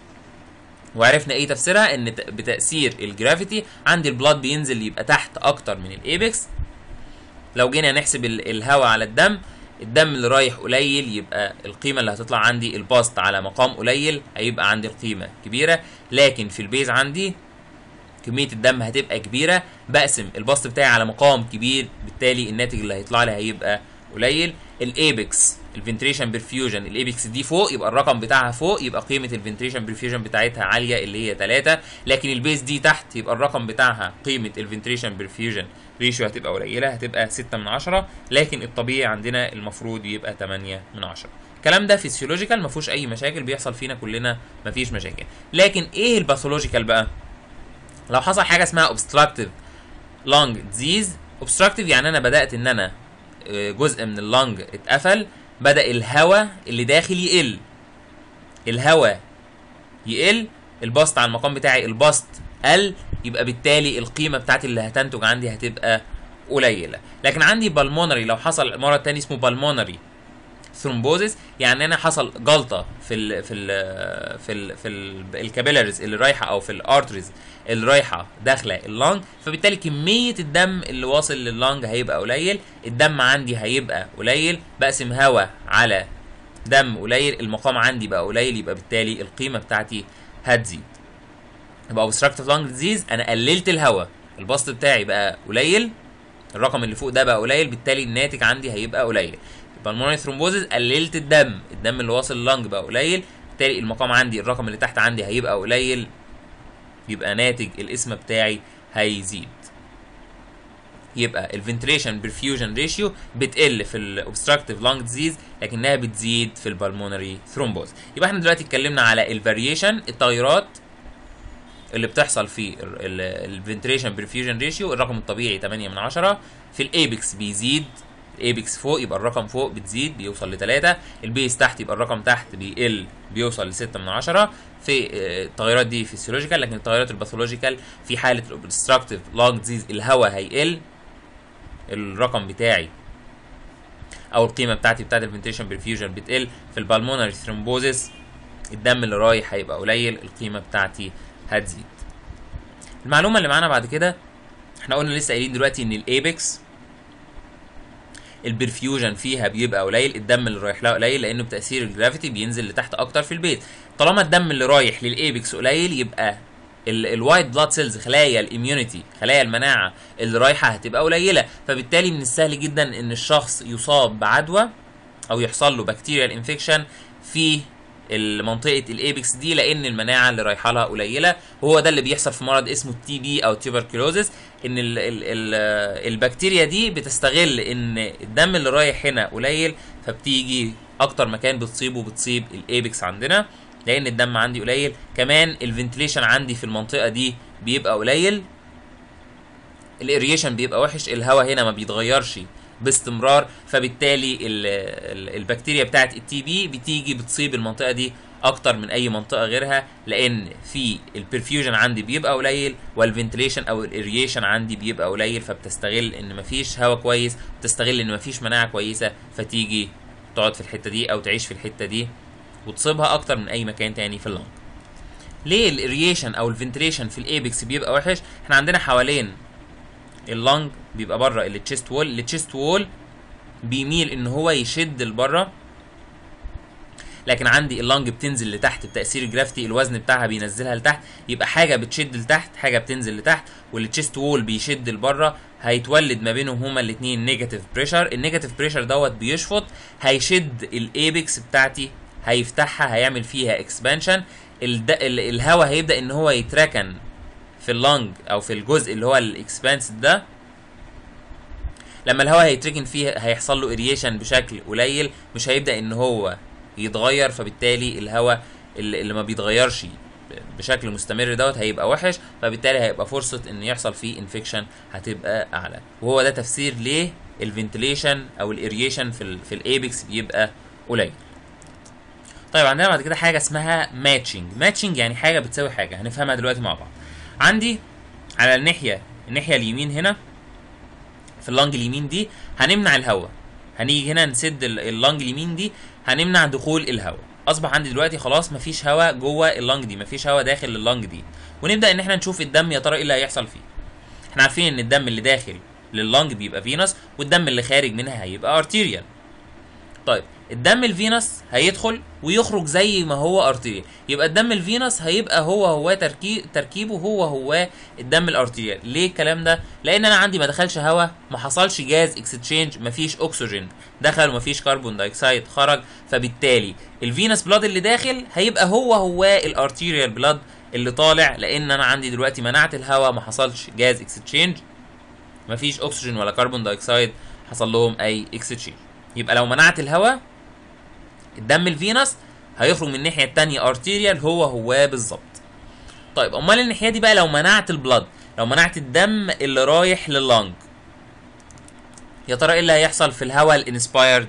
وعرفنا ايه تفسيرها ان بتاثير الجرافيتي عندي البلاد بينزل يبقى تحت اكتر من الايبكس لو جينا نحسب الهواء على الدم الدم اللي رايح قليل يبقى القيمه اللي هتطلع عندي الباست على مقام قليل هيبقى عندي القيمه كبيره لكن في البيز عندي كميه الدم هتبقى كبيره بقسم الباست بتاعي على مقام كبير بالتالي الناتج اللي هيطلع لي هيبقى قليل الايبكس الفنتريشن برفيوجن الايبكس دي فوق يبقى الرقم بتاعها فوق يبقى قيمه الفنتريشن برفيوجن بتاعتها عاليه اللي هي 3 لكن البيز دي تحت يبقى الرقم بتاعها قيمه الفنتريشن برفيوجن ريشيو هتبقى قليله هتبقى 6 من 10 لكن الطبيعي عندنا المفروض يبقى 8 من 10 الكلام ده فيسيولوجيكال ما فيهوش اي مشاكل بيحصل فينا كلنا ما فيش مشاكل لكن ايه الباثولوجيكال بقى لو حصل حاجه اسمها obstructive lung disease obstructive يعني انا بدات ان انا جزء من اللنج اتقفل بدا الهواء اللي داخل يقل الهواء يقل البسط على المقام بتاعي البسط قل يبقى بالتالي القيمه بتاعتي اللي هتنتج عندي هتبقى قليله لكن عندي بالمونري لو حصل مرض تاني اسمه بالمونري ثرومبوزيس يعني انا حصل جلطه في ال في ال في ال في ال الكابيلاريز اللي رايحه او في الارتريز اللي رايحه داخله اللنج فبالتالي كميه الدم اللي واصل لللنج هيبقى قليل الدم عندي هيبقى قليل بقسم هواء على دم قليل المقام عندي بقى قليل يبقى بالتالي القيمه بتاعتي هتزيد يبقى obstructive lung disease انا قللت الهواء البسط بتاعي بقى قليل الرقم اللي فوق ده بقى قليل بالتالي الناتج عندي هيبقى قليل البلمونري ثرومبوزيس قللت الدم الدم اللي واصل اللنج بقى قليل بالتالي المقام عندي الرقم اللي تحت عندي هيبقى قليل يبقى ناتج الاسم بتاعي هيزيد يبقى الفنتريشن برفيوجن ريشيو بتقل في الاوبستراكتيف لانج ديزيز لكنها بتزيد في البلمونري ثرومبوز يبقى احنا دلوقتي اتكلمنا على الفاريشن التغيرات اللي بتحصل في الفنتريشن برفيوجن ريشيو الرقم الطبيعي 8 من 10 في الايبكس بيزيد الايبكس فوق يبقى الرقم فوق بتزيد بيوصل ل 3 البيس تحت يبقى الرقم تحت بيقل بيوصل ل 6 من 10 في التغيرات دي فيسيولوجيكال لكن التغيرات الباثولوجيكال في حاله الاوبستراكتيف لونج ديزيز الهواء هيقل الرقم بتاعي او القيمه بتاعتي بتاعت الفنتريشن برفيوجن بتقل في البالمونري ثرومبوزيس الدم اللي رايح هيبقى قليل القيمه بتاعتي هتزيد المعلومه اللي معانا بعد كده احنا قلنا لسه قايلين دلوقتي ان الايبكس البرفيوجن فيها بيبقى قليل الدم اللي رايح لها قليل لانه بتاثير الجرافيتي بينزل لتحت اكتر في البيت طالما الدم اللي رايح للايبكس قليل يبقى الوايت بلاد سيلز خلايا الاميونيتي خلايا المناعه اللي رايحه هتبقى قليله فبالتالي من السهل جدا ان الشخص يصاب بعدوى او يحصل له بكتيريال انفكشن في منطقه الايبكس دي لان المناعه اللي رايحه لها قليله وهو ده اللي بيحصل في مرض اسمه التي بي او تيوبركلوزس ان ال ال ال البكتيريا دي بتستغل ان الدم اللي رايح هنا قليل فبتيجي اكتر مكان بتصيبه بتصيب الايبكس عندنا لان الدم عندي قليل كمان الفنتليشن عندي في المنطقه دي بيبقى قليل الاريشن بيبقى وحش الهواء هنا ما بيتغيرش باستمرار فبالتالي ال ال البكتيريا بتاعت التي بي بتيجي بتصيب المنطقه دي اكتر من اي منطقه غيرها لان في البرفيوجن عندي بيبقى قليل والفنتليشن او الاريشن عندي بيبقى قليل فبتستغل ان مفيش هواء كويس بتستغل ان مفيش مناعه كويسه فتيجي تقعد في الحته دي او تعيش في الحته دي وتصيبها اكتر من اي مكان تاني في اللنج ليه الاريشن او الفنتريشن في الايبكس بيبقى وحش احنا عندنا حوالين اللنج بيبقى بره التشيست وول التشيست وول بيميل ان هو يشد لبره لكن عندي اللنج بتنزل لتحت بتاثير الجرافتي الوزن بتاعها بينزلها لتحت يبقى حاجه بتشد لتحت حاجه بتنزل لتحت والتشيست وول بيشد لبره هيتولد ما بينهم هما الاثنين نيجاتيف بريشر النيجاتيف بريشر دوت بيشفط هيشد الايبكس بتاعتي هيفتحها هيعمل فيها اكسبانشن الهواء هيبدا ان هو يتركن في اللنج او في الجزء اللي هو الاكسبانس ده لما الهواء هيتركن فيه هيحصل له اريشن بشكل قليل مش هيبدا ان هو يتغير فبالتالي الهواء اللي, اللي ما بيتغيرش بشكل مستمر دوت هيبقى وحش فبالتالي هيبقى فرصه ان يحصل فيه انفكشن هتبقى اعلى وهو ده تفسير ليه الفنتليشن او الاريشن في ال في الايبكس بيبقى قليل طيب عندنا بعد كده حاجه اسمها ماتشنج ماتشنج يعني حاجه بتساوي حاجه هنفهمها دلوقتي مع بعض عندي على الناحيه الناحيه اليمين هنا في اللنج اليمين دي هنمنع الهواء هنيجي هنا نسد اللنج اليمين دي هنمنع دخول الهواء اصبح عندي دلوقتي خلاص مفيش هواء جوه اللنج دي مفيش هواء داخل اللنج دي ونبدا ان احنا نشوف الدم يا ترى ايه اللي هيحصل فيه احنا عارفين ان الدم اللي داخل لللنج بيبقى فينس والدم اللي خارج منها هيبقى ارتيريال طيب الدم الفينس هيدخل ويخرج زي ما هو ارتيريال يبقى الدم الفينس هيبقى هو هو تركي... تركيبه هو هو الدم الارتيريال ليه الكلام ده لان انا عندي ما دخلش هواء ما حصلش جاز اكستشينج ما فيش اكسجين دخل وما فيش كربون دايوكسيد خرج فبالتالي الفينس بلاد اللي داخل هيبقى هو هو الارتيريال بلاد اللي طالع لان انا عندي دلوقتي منعت الهواء ما حصلش جاز اكستشينج ما فيش اكسجين ولا كربون دايوكسيد حصل لهم اي اكستشينج يبقى لو منعت الهواء الدم الفينس هيخرج من الناحيه الثانيه ارتيريال هو هو بالظبط طيب امال الناحيه دي بقى لو منعت البلد لو منعت الدم اللي رايح لللنج يا ترى ايه اللي هيحصل في الهواء الانسبايرد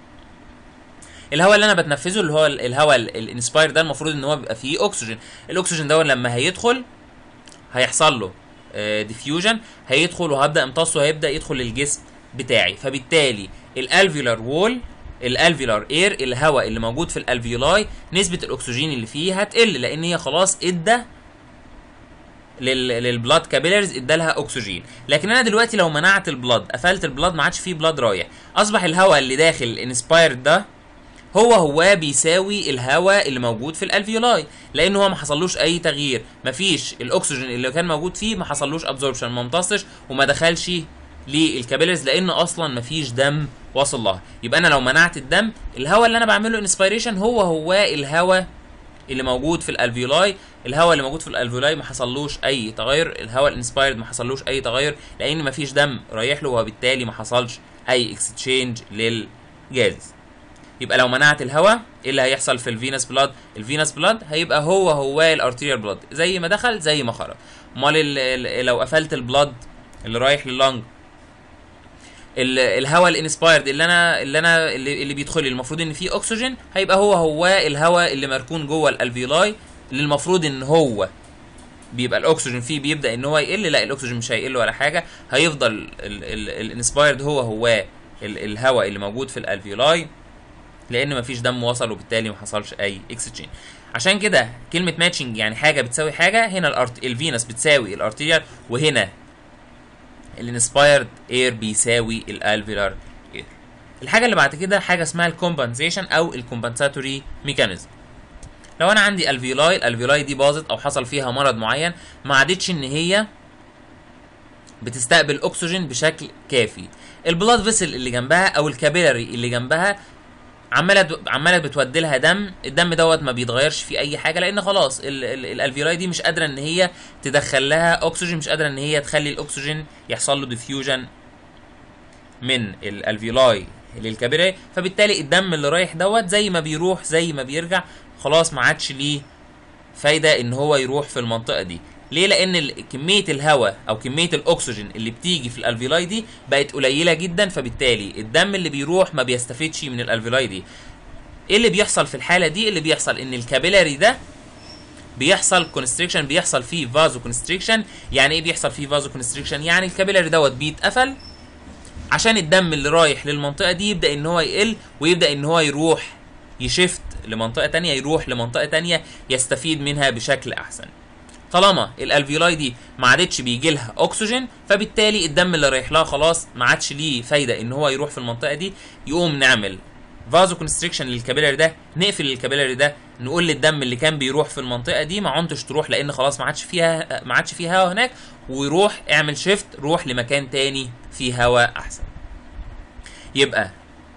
الهواء اللي انا بتنفذه اللي هو الهواء الانسباير ده المفروض ان هو بيبقى فيه اكسجين الاكسجين ده لما هيدخل هيحصل له ديفيوجن هيدخل وهبدا امتصه هيبدا يدخل للجسم بتاعي فبالتالي الالفيولار وول الالفيولار اير الهواء اللي موجود في الالفيولاي نسبه الاكسجين اللي فيه هتقل لان هي خلاص ادى لل للبلاد كابيلرز ادالها اكسجين لكن انا دلوقتي لو منعت البلاد قفلت البلاد ما عادش فيه بلاد رايح اصبح الهواء اللي داخل الانسبايرد ده هو هو بيساوي الهواء اللي موجود في الالفيولاي لان هو ما حصلوش اي تغيير مفيش الاكسجين اللي كان موجود فيه ما حصلوش ابزوربشن ما امتصش وما دخلش للكابيلرز لان اصلا مفيش دم واصل لها يبقى انا لو منعت الدم الهواء اللي انا بعمله انسبيريشن هو هو الهواء اللي موجود في الالفيولاي الهواء اللي موجود في الالفيولاي ما حصلوش اي تغير الهواء الانسبايرد ما حصلوش اي تغير لان ما فيش دم رايح له وبالتالي ما حصلش اي اكستشينج للجاز يبقى لو منعت الهواء ايه اللي هيحصل في الفينس بلاد الفينس بلاد هيبقى هو هو الارتيريال بلاد زي ما دخل زي ما خرج امال ال- ال- لو قفلت البلاد اللي رايح لللنج ال- الهواء الانسبايرد اللي انا اللي انا اللي, اللي بيدخل لي المفروض ان فيه اكسجين هيبقى هو هو الهواء اللي مركون جوه الالفيولاي اللي المفروض ان هو بيبقى الاكسجين فيه بيبدا ان هو يقل لا الاكسجين مش هيقل ولا حاجه هيفضل الانسبايرد هو هو ال- الهواء اللي موجود في الالفيولاي لان مفيش دم وصل وبالتالي ما حصلش اي اكسجين عشان كده كلمه ماتشنج يعني حاجه بتساوي حاجه هنا الارت الفينس بتساوي الارتيريال وهنا الانسبايرد اير بيساوي الالفيولار اير الحاجه اللي بعد كده حاجه اسمها الكومبنسيشن او الكومبنساتوري ميكانيزم لو انا عندي الفيولاي الالفيولاي دي باظت او حصل فيها مرض معين ما عادتش ان هي بتستقبل اكسجين بشكل كافي البلاد فيسل اللي جنبها او الكابيلاري اللي جنبها عماله عماله بتودي لها دم الدم دوت ما بيتغيرش فيه اي حاجه لان خلاص ال- ال- الالفيولاي دي مش قادره ان هي تدخل لها اكسجين مش قادره ان هي تخلي الاكسجين يحصل له ديفيوجن من الالفيولاي للكابيلاري فبالتالي الدم اللي رايح دوت زي ما بيروح زي ما بيرجع خلاص ما عادش ليه فايده ان هو يروح في المنطقه دي ليه لان ال- كميه الهواء او كميه الاكسجين اللي بتيجي في الالفيولاي دي بقت قليله جدا فبالتالي الدم اللي بيروح ما بيستفيدش من الالفيولاي دي ايه اللي بيحصل في الحاله دي اللي بيحصل ان الكابيلاري ده بيحصل كونستريكشن بيحصل فيه فازو كونستريكشن يعني ايه بيحصل فيه فازو كونستريكشن يعني الكابيلاري دوت بيتقفل عشان الدم اللي رايح للمنطقه دي يبدا ان هو يقل ويبدا ان هو يروح يشفت لمنطقه تانية يروح لمنطقه تانية يستفيد منها بشكل احسن طالما الالفيولاي دي ما عادتش بيجي لها اكسجين فبالتالي الدم اللي رايح لها خلاص ما عادش ليه فايده ان هو يروح في المنطقه دي يقوم نعمل فازو كونستريكشن للكابيلاري ده نقفل الكابيلاري ده نقول للدم اللي كان بيروح في المنطقه دي ما عدتش تروح لان خلاص ما عادش فيها ما عادش فيها هواء هناك ويروح اعمل شيفت روح لمكان تاني فيه هواء احسن يبقى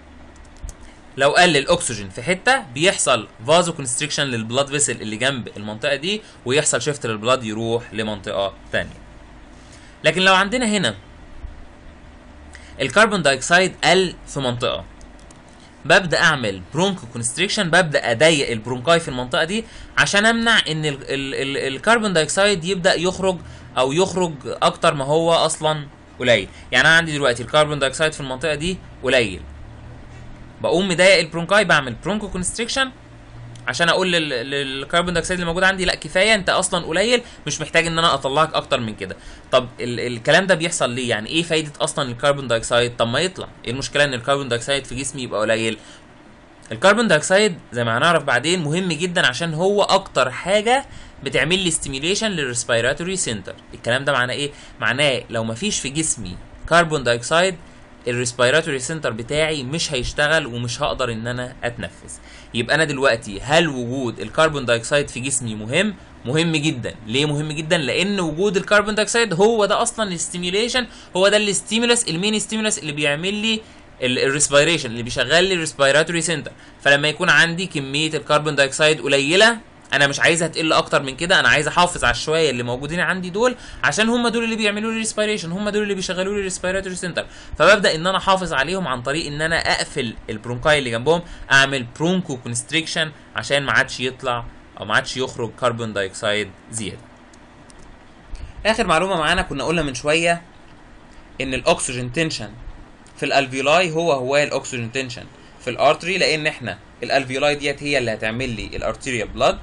لو قل الاكسجين في حته بيحصل فازو كونستريكشن للبلاد فيسل اللي جنب المنطقه دي ويحصل شيفت للبلاد يروح لمنطقه تانية لكن لو عندنا هنا الكربون دايوكسيد قل في منطقه ببدا اعمل برونكو كونستريكشن ببدا اضيق البرونكاي في المنطقه دي عشان امنع ان ال ال ال الكربون دايوكسيد يبدا يخرج او يخرج اكتر ما هو اصلا قليل يعني انا عندي دلوقتي الكربون دايوكسيد في المنطقه دي قليل بقوم مضايق البرونكاي بعمل برونكو كونستريكشن عشان اقول لل- للكربون دايوكسيد اللي موجود عندي لا كفايه انت اصلا قليل مش محتاج ان انا اطلعك اكتر من كده طب ال الكلام ده بيحصل ليه يعني ايه فايده اصلا الكربون دايوكسيد طب ما يطلع ايه المشكله ان الكربون دايوكسيد في جسمي يبقى قليل الكربون دايوكسيد زي ما هنعرف بعدين مهم جدا عشان هو اكتر حاجه بتعمل لي ستيميوليشن للريسبيراتوري سنتر الكلام ده معناه ايه معناه لو مفيش في جسمي كربون دايوكسيد الريسبيراتوري سنتر بتاعي مش هيشتغل ومش هقدر ان انا اتنفس يبقى انا دلوقتي هل وجود الكربون دايوكسيد في جسمي مهم مهم جدا ليه مهم جدا لان وجود الكربون دايوكسيد هو ده اصلا الستيميوليشن هو ده الستيمولس المين ستيمولس اللي بيعمل لي الريسبيريشن اللي بيشغل لي الريسبيراتوري سنتر فلما يكون عندي كميه الكربون دايوكسيد قليله انا مش عايزها تقل اكتر من كده انا عايز احافظ على الشويه اللي موجودين عندي دول عشان هم دول اللي بيعملوا لي ريسبيريشن هم دول اللي بيشغلوا لي الريسبيراتوري سنتر فببدا ان انا احافظ عليهم عن طريق ان انا اقفل البرونكاي اللي جنبهم اعمل برونكو كونستريكشن عشان ما عادش يطلع او ما عادش يخرج كربون دايوكسيد زياده اخر معلومه معانا كنا قلنا من شويه ان الاكسجين تنشن في الالفيولاي هو هو الاكسجين تنشن في الارتري لان احنا الالفيولاي ديت هي اللي هتعمل لي الارتيريال بلاد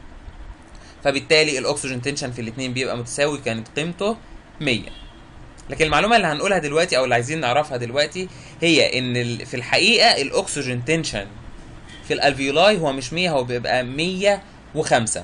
فبالتالي الاكسجين تنشن في الاثنين بيبقى متساوي كانت قيمته 100 لكن المعلومه اللي هنقولها دلوقتي او اللي عايزين نعرفها دلوقتي هي ان ال- في الحقيقه الاكسجين تنشن في الالفيولاي هو مش 100 هو بيبقى 105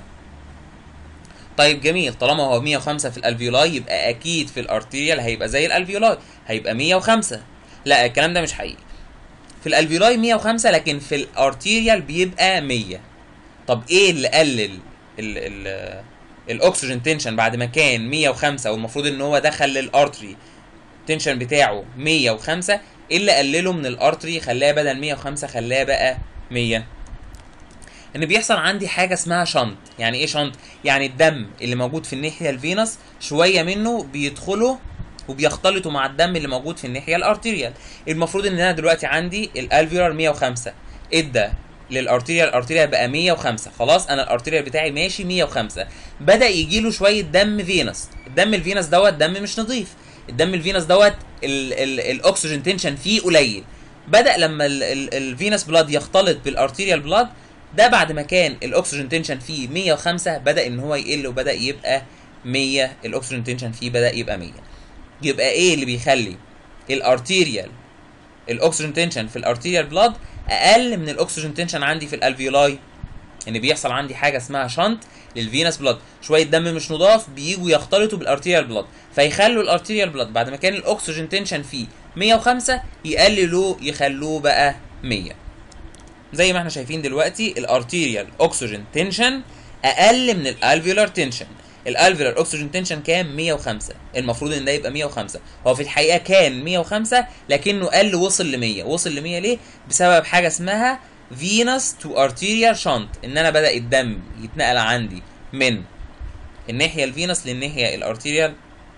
طيب جميل طالما هو 105 في الالفيولاي يبقى اكيد في الارتيريال هيبقى زي الالفيولاي هيبقى 105 لا الكلام ده مش حقيقي في الالفيولاي 105 لكن في الارتيريال بيبقى 100 طب ايه اللي قلل ال ال الاكسجين تنشن بعد ما كان 105 والمفروض ان هو دخل للارتري التنشن بتاعه 105 ايه اللي قلله من الارتري خلاه بدل 105 خلاه بقى 100 ان بيحصل عندي حاجه اسمها شنط يعني ايه شنط يعني الدم اللي موجود في الناحيه الفينس شويه منه بيدخلوا وبيختلطوا مع الدم اللي موجود في الناحيه الارتيريال المفروض ان انا دلوقتي عندي الالفيولار 105 ادى للارتيريال الارتيريال بقى 105 خلاص انا الارتيريال بتاعي ماشي 105 بدا يجي له شويه دم فينس الدم الفينس دوت دم مش نظيف الدم الفينس دوت ال- ال- الاكسجين تنشن فيه قليل بدا لما ال- ال- الفينس بلاد يختلط بالارتيريال بلاد ده بعد ما كان الاكسجين تنشن فيه 105 بدا ان هو يقل وبدا يبقى 100 الاكسجين تنشن فيه بدا يبقى 100 يبقى ايه اللي بيخلي الارتيريال الاكسجين تنشن في الارتيريال بلاد اقل من الاكسجين تنشن عندي في الالفيولاي ان بيحصل عندي حاجه اسمها شنط للفينس بلاد شويه دم مش نضاف بيجوا يختلطوا بالارتيريال بلاد فيخلوا الارتيريال بلاد بعد ما كان الاكسجين تنشن فيه 105 يقللوا يخلوه بقى 100 زي ما احنا شايفين دلوقتي الارتيريال اكسجين تنشن اقل من الالفيولار تنشن الالفيولار اكسجين تنشن كام 105 المفروض ان ده يبقى 105 هو في الحقيقه كان 105 لكنه قل وصل ل 100 وصل ل 100 ليه بسبب حاجه اسمها فينس تو ارتيريال شنط ان انا بدا الدم يتنقل عندي من الناحيه الفينس للناحيه الارتيريال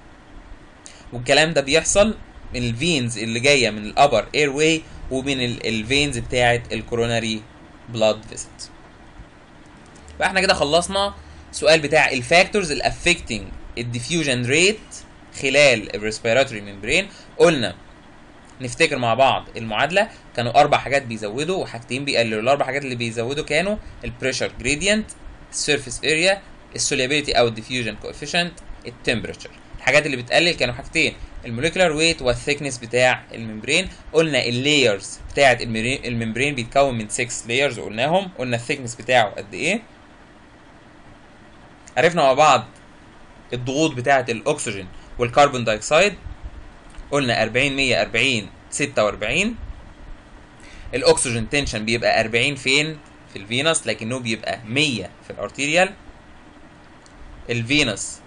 والكلام ده بيحصل من الفينز اللي جايه من الابر اير واي ومن الفينز بتاعه الكوروناري بلاد فيسلز فاحنا كده خلصنا السؤال بتاع الفاكتورز اللي افكتنج الديفيوجن ريت خلال الريسبيراتوري ممبرين قلنا نفتكر مع بعض المعادله كانوا اربع حاجات بيزودوا وحاجتين بيقللوا الاربع حاجات اللي بيزودوا كانوا البريشر جريدينت السيرفيس اريا السوليبيليتي او الديفيوجن كوفيشنت التمبريتشر الحاجات اللي بتقلل كانوا حاجتين الموليكولار ويت والثيكنس بتاع الممبرين قلنا اللايرز بتاعه الممبرين الممبرين بيتكون من 6 لايرز قلناهم قلنا الثيكنس بتاعه قد ايه عرفنا مع بعض الضغوط بتاعه الاكسجين والكربون دايوكسيد قلنا 40 100 40 46 الاكسجين تنشن بيبقى 40 فين في الفينس لكنه بيبقى 100 في الارتيريال الفينس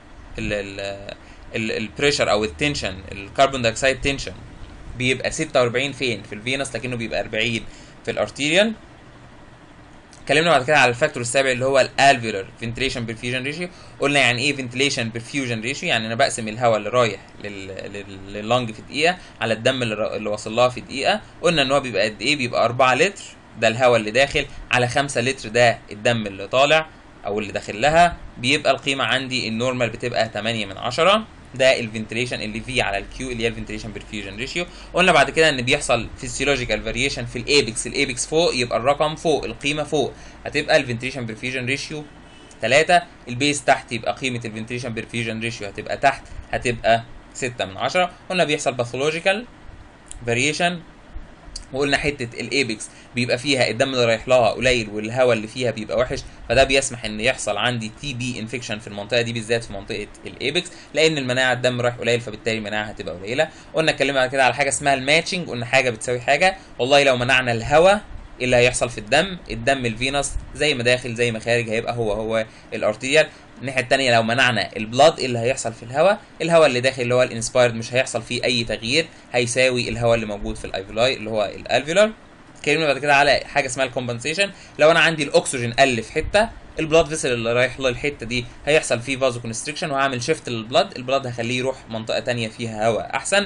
البريشر او التنشن الكربون دايوكسيد تنشن بيبقى 46 فين في الفينس لكنه بيبقى 40 في الارتيريال اتكلمنا بعد كده على الفاكتور السابع اللي هو الالفيولار فنتريشن برفيوجن ريشيو قلنا يعني ايه فنتريشن برفيوجن ريشيو يعني انا بقسم الهواء اللي رايح لل... لل... لللنج في دقيقه على الدم اللي, را... اللي واصل لها في دقيقه قلنا ان هو بيبقى قد ايه بيبقى 4 لتر ده الهواء اللي داخل على 5 لتر ده الدم اللي طالع او اللي داخل لها بيبقى القيمه عندي النورمال بتبقى 8 من 10 ده الفنتريشن اللي فيه على الكيو اللي هي الفنتريشن برفيوجن ريشيو قلنا بعد كده ان بيحصل فيسيولوجيكال فاريشن في الايبكس الايبكس فوق يبقى الرقم فوق القيمه فوق هتبقى الفنتريشن برفيوجن ريشيو 3 البيس تحت يبقى قيمه الفنتريشن برفيوجن ريشيو هتبقى تحت هتبقى 6 من 10 قلنا بيحصل باثولوجيكال فاريشن وقلنا حته الايبكس بيبقى فيها الدم اللي رايح لها قليل والهواء اللي فيها بيبقى وحش فده بيسمح ان يحصل عندي تي بي انفكشن في المنطقه دي بالذات في منطقه الايبكس لان المناعه الدم رايح قليل فبالتالي المناعه هتبقى قليله قلنا اتكلمنا بعد كده على حاجه اسمها الماتشنج قلنا حاجه بتساوي حاجه والله لو منعنا الهواء ايه اللي هيحصل في الدم الدم الفينس زي ما داخل زي ما خارج هيبقى هو هو الارتيريال الناحيه الثانيه لو منعنا البلاد ايه اللي هيحصل في الهواء الهواء اللي داخل اللي هو الانسبايرد مش هيحصل فيه اي تغيير هيساوي الهواء اللي موجود في الايفولاي اللي هو الالفيولار اتكلمنا بعد كده على حاجه اسمها الكومبنسيشن لو انا عندي الاكسجين قل في حته البلاد فيسل اللي رايح له الحته دي هيحصل فيه فازو كونستريكشن وهعمل شيفت للبلاد البلاد هخليه يروح منطقه تانية فيها هواء احسن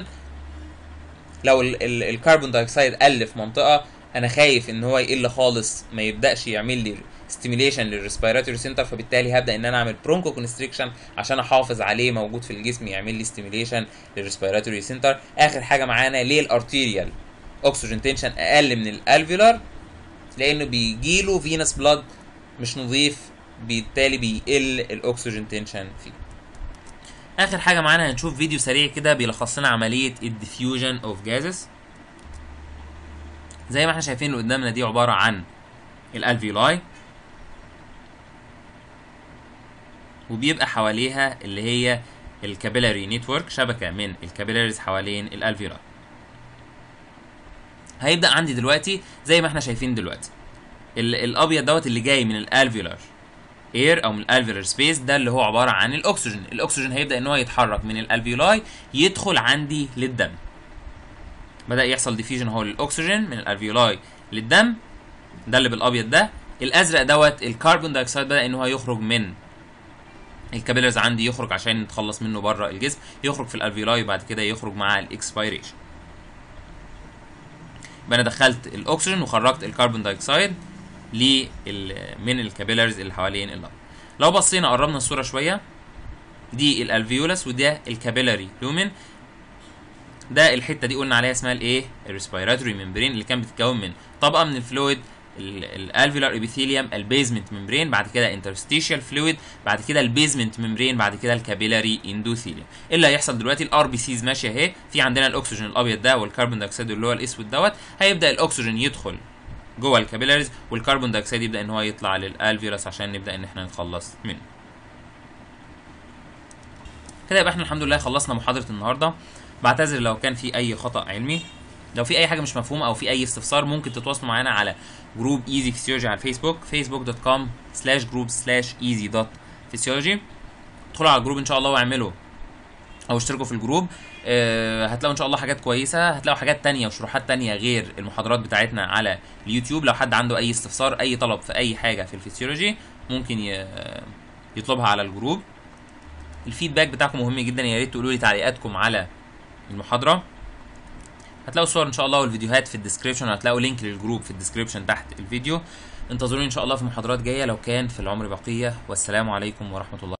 لو الكربون دايوكسيد قل في منطقه انا خايف ان هو يقل خالص ما يبداش يعمل لي ستيميليشن للريسبيراتوري سنتر فبالتالي هبدا ان انا اعمل برونكو كونستريكشن عشان احافظ عليه موجود في الجسم يعمل لي ستيميليشن للريسبيراتوري سنتر اخر حاجه معانا ليه الارتيريال اوكسجين تنشن اقل من الالفيولار لانه بيجيله فينس بلاد مش نظيف بالتالي بيقل الاكسجين تنشن فيه اخر حاجه معانا هنشوف فيديو سريع كده بيلخص لنا عمليه الديفيوجن اوف جازز زي ما احنا شايفين اللي قدامنا دي عباره عن الالفيولاي وبيبقى حواليها اللي هي الكابيلاري نتورك شبكه من الكابيلاريز حوالين الالفيولاي هيبدا عندي دلوقتي زي ما احنا شايفين دلوقتي ال- الابيض دوت اللي جاي من الالفيولار اير او من الالفيولار سبيس ده اللي هو عباره عن الاكسجين الاكسجين هيبدا ان هو يتحرك من الالفيولاي يدخل عندي للدم بدا يحصل ديفيوجن هو للاكسجين من الالفيولاي للدم ده اللي بالابيض ده الازرق دوت الكربون دايوكسيد بدا ان هو يخرج من الكابيلرز عندي يخرج عشان نتخلص منه بره الجسم يخرج في الالفيولاي وبعد كده يخرج مع الاكسبيريشن يبقى انا دخلت الاكسجين وخرجت الكربون دايوكسيد لل من الكابيلرز اللي حوالين اللنج لو بصينا قربنا الصوره شويه دي الالفيولس وده الكابيلاري لومن ده الحته دي قلنا عليها اسمها الايه الريسبيراتوري ممبرين اللي كانت بتتكون من طبقه من الفلويد الالفيولار ابيثيليوم البيزمنت ممبرين بعد كده انترستيشال فلويد بعد كده البيزمنت ممبرين بعد كده الكابيلاري اندوثيليوم ايه اللي هيحصل دلوقتي الار بي سيز ماشيه اهي في عندنا الاكسجين الابيض ده والكربون دايوكسيد اللي هو الاسود دوت هيبدا الاكسجين يدخل جوه الكابيلاريز والكربون دايوكسيد يبدا ان هو يطلع للالفيولس عشان نبدا ان احنا نتخلص منه كده يبقى احنا الحمد لله خلصنا محاضره النهارده بعتذر لو كان في اي خطا علمي لو في اي حاجه مش مفهومه او في اي استفسار ممكن تتواصلوا معانا على جروب ايزي فيسيولوجي على الفيسبوك facebook.com سلاش جروب سلاش ايزي دوت فيسيولوجي ادخلوا على الجروب ان شاء الله واعملوا او اشتركوا في الجروب أه هتلاقوا ان شاء الله حاجات كويسه هتلاقوا حاجات تانية وشروحات تانية غير المحاضرات بتاعتنا على اليوتيوب لو حد عنده اي استفسار اي طلب في اي حاجه في الفسيولوجي ممكن ي- يطلبها على الجروب الفيدباك بتاعكم مهم جدا يا ريت تقولوا لي تعليقاتكم على المحاضره هتلاقوا الصور ان شاء الله والفيديوهات في الديسكريبشن هتلاقوا لينك للجروب في الديسكريبشن تحت الفيديو انتظروني ان شاء الله في محاضرات جايه لو كان في العمر بقيه والسلام عليكم ورحمه الله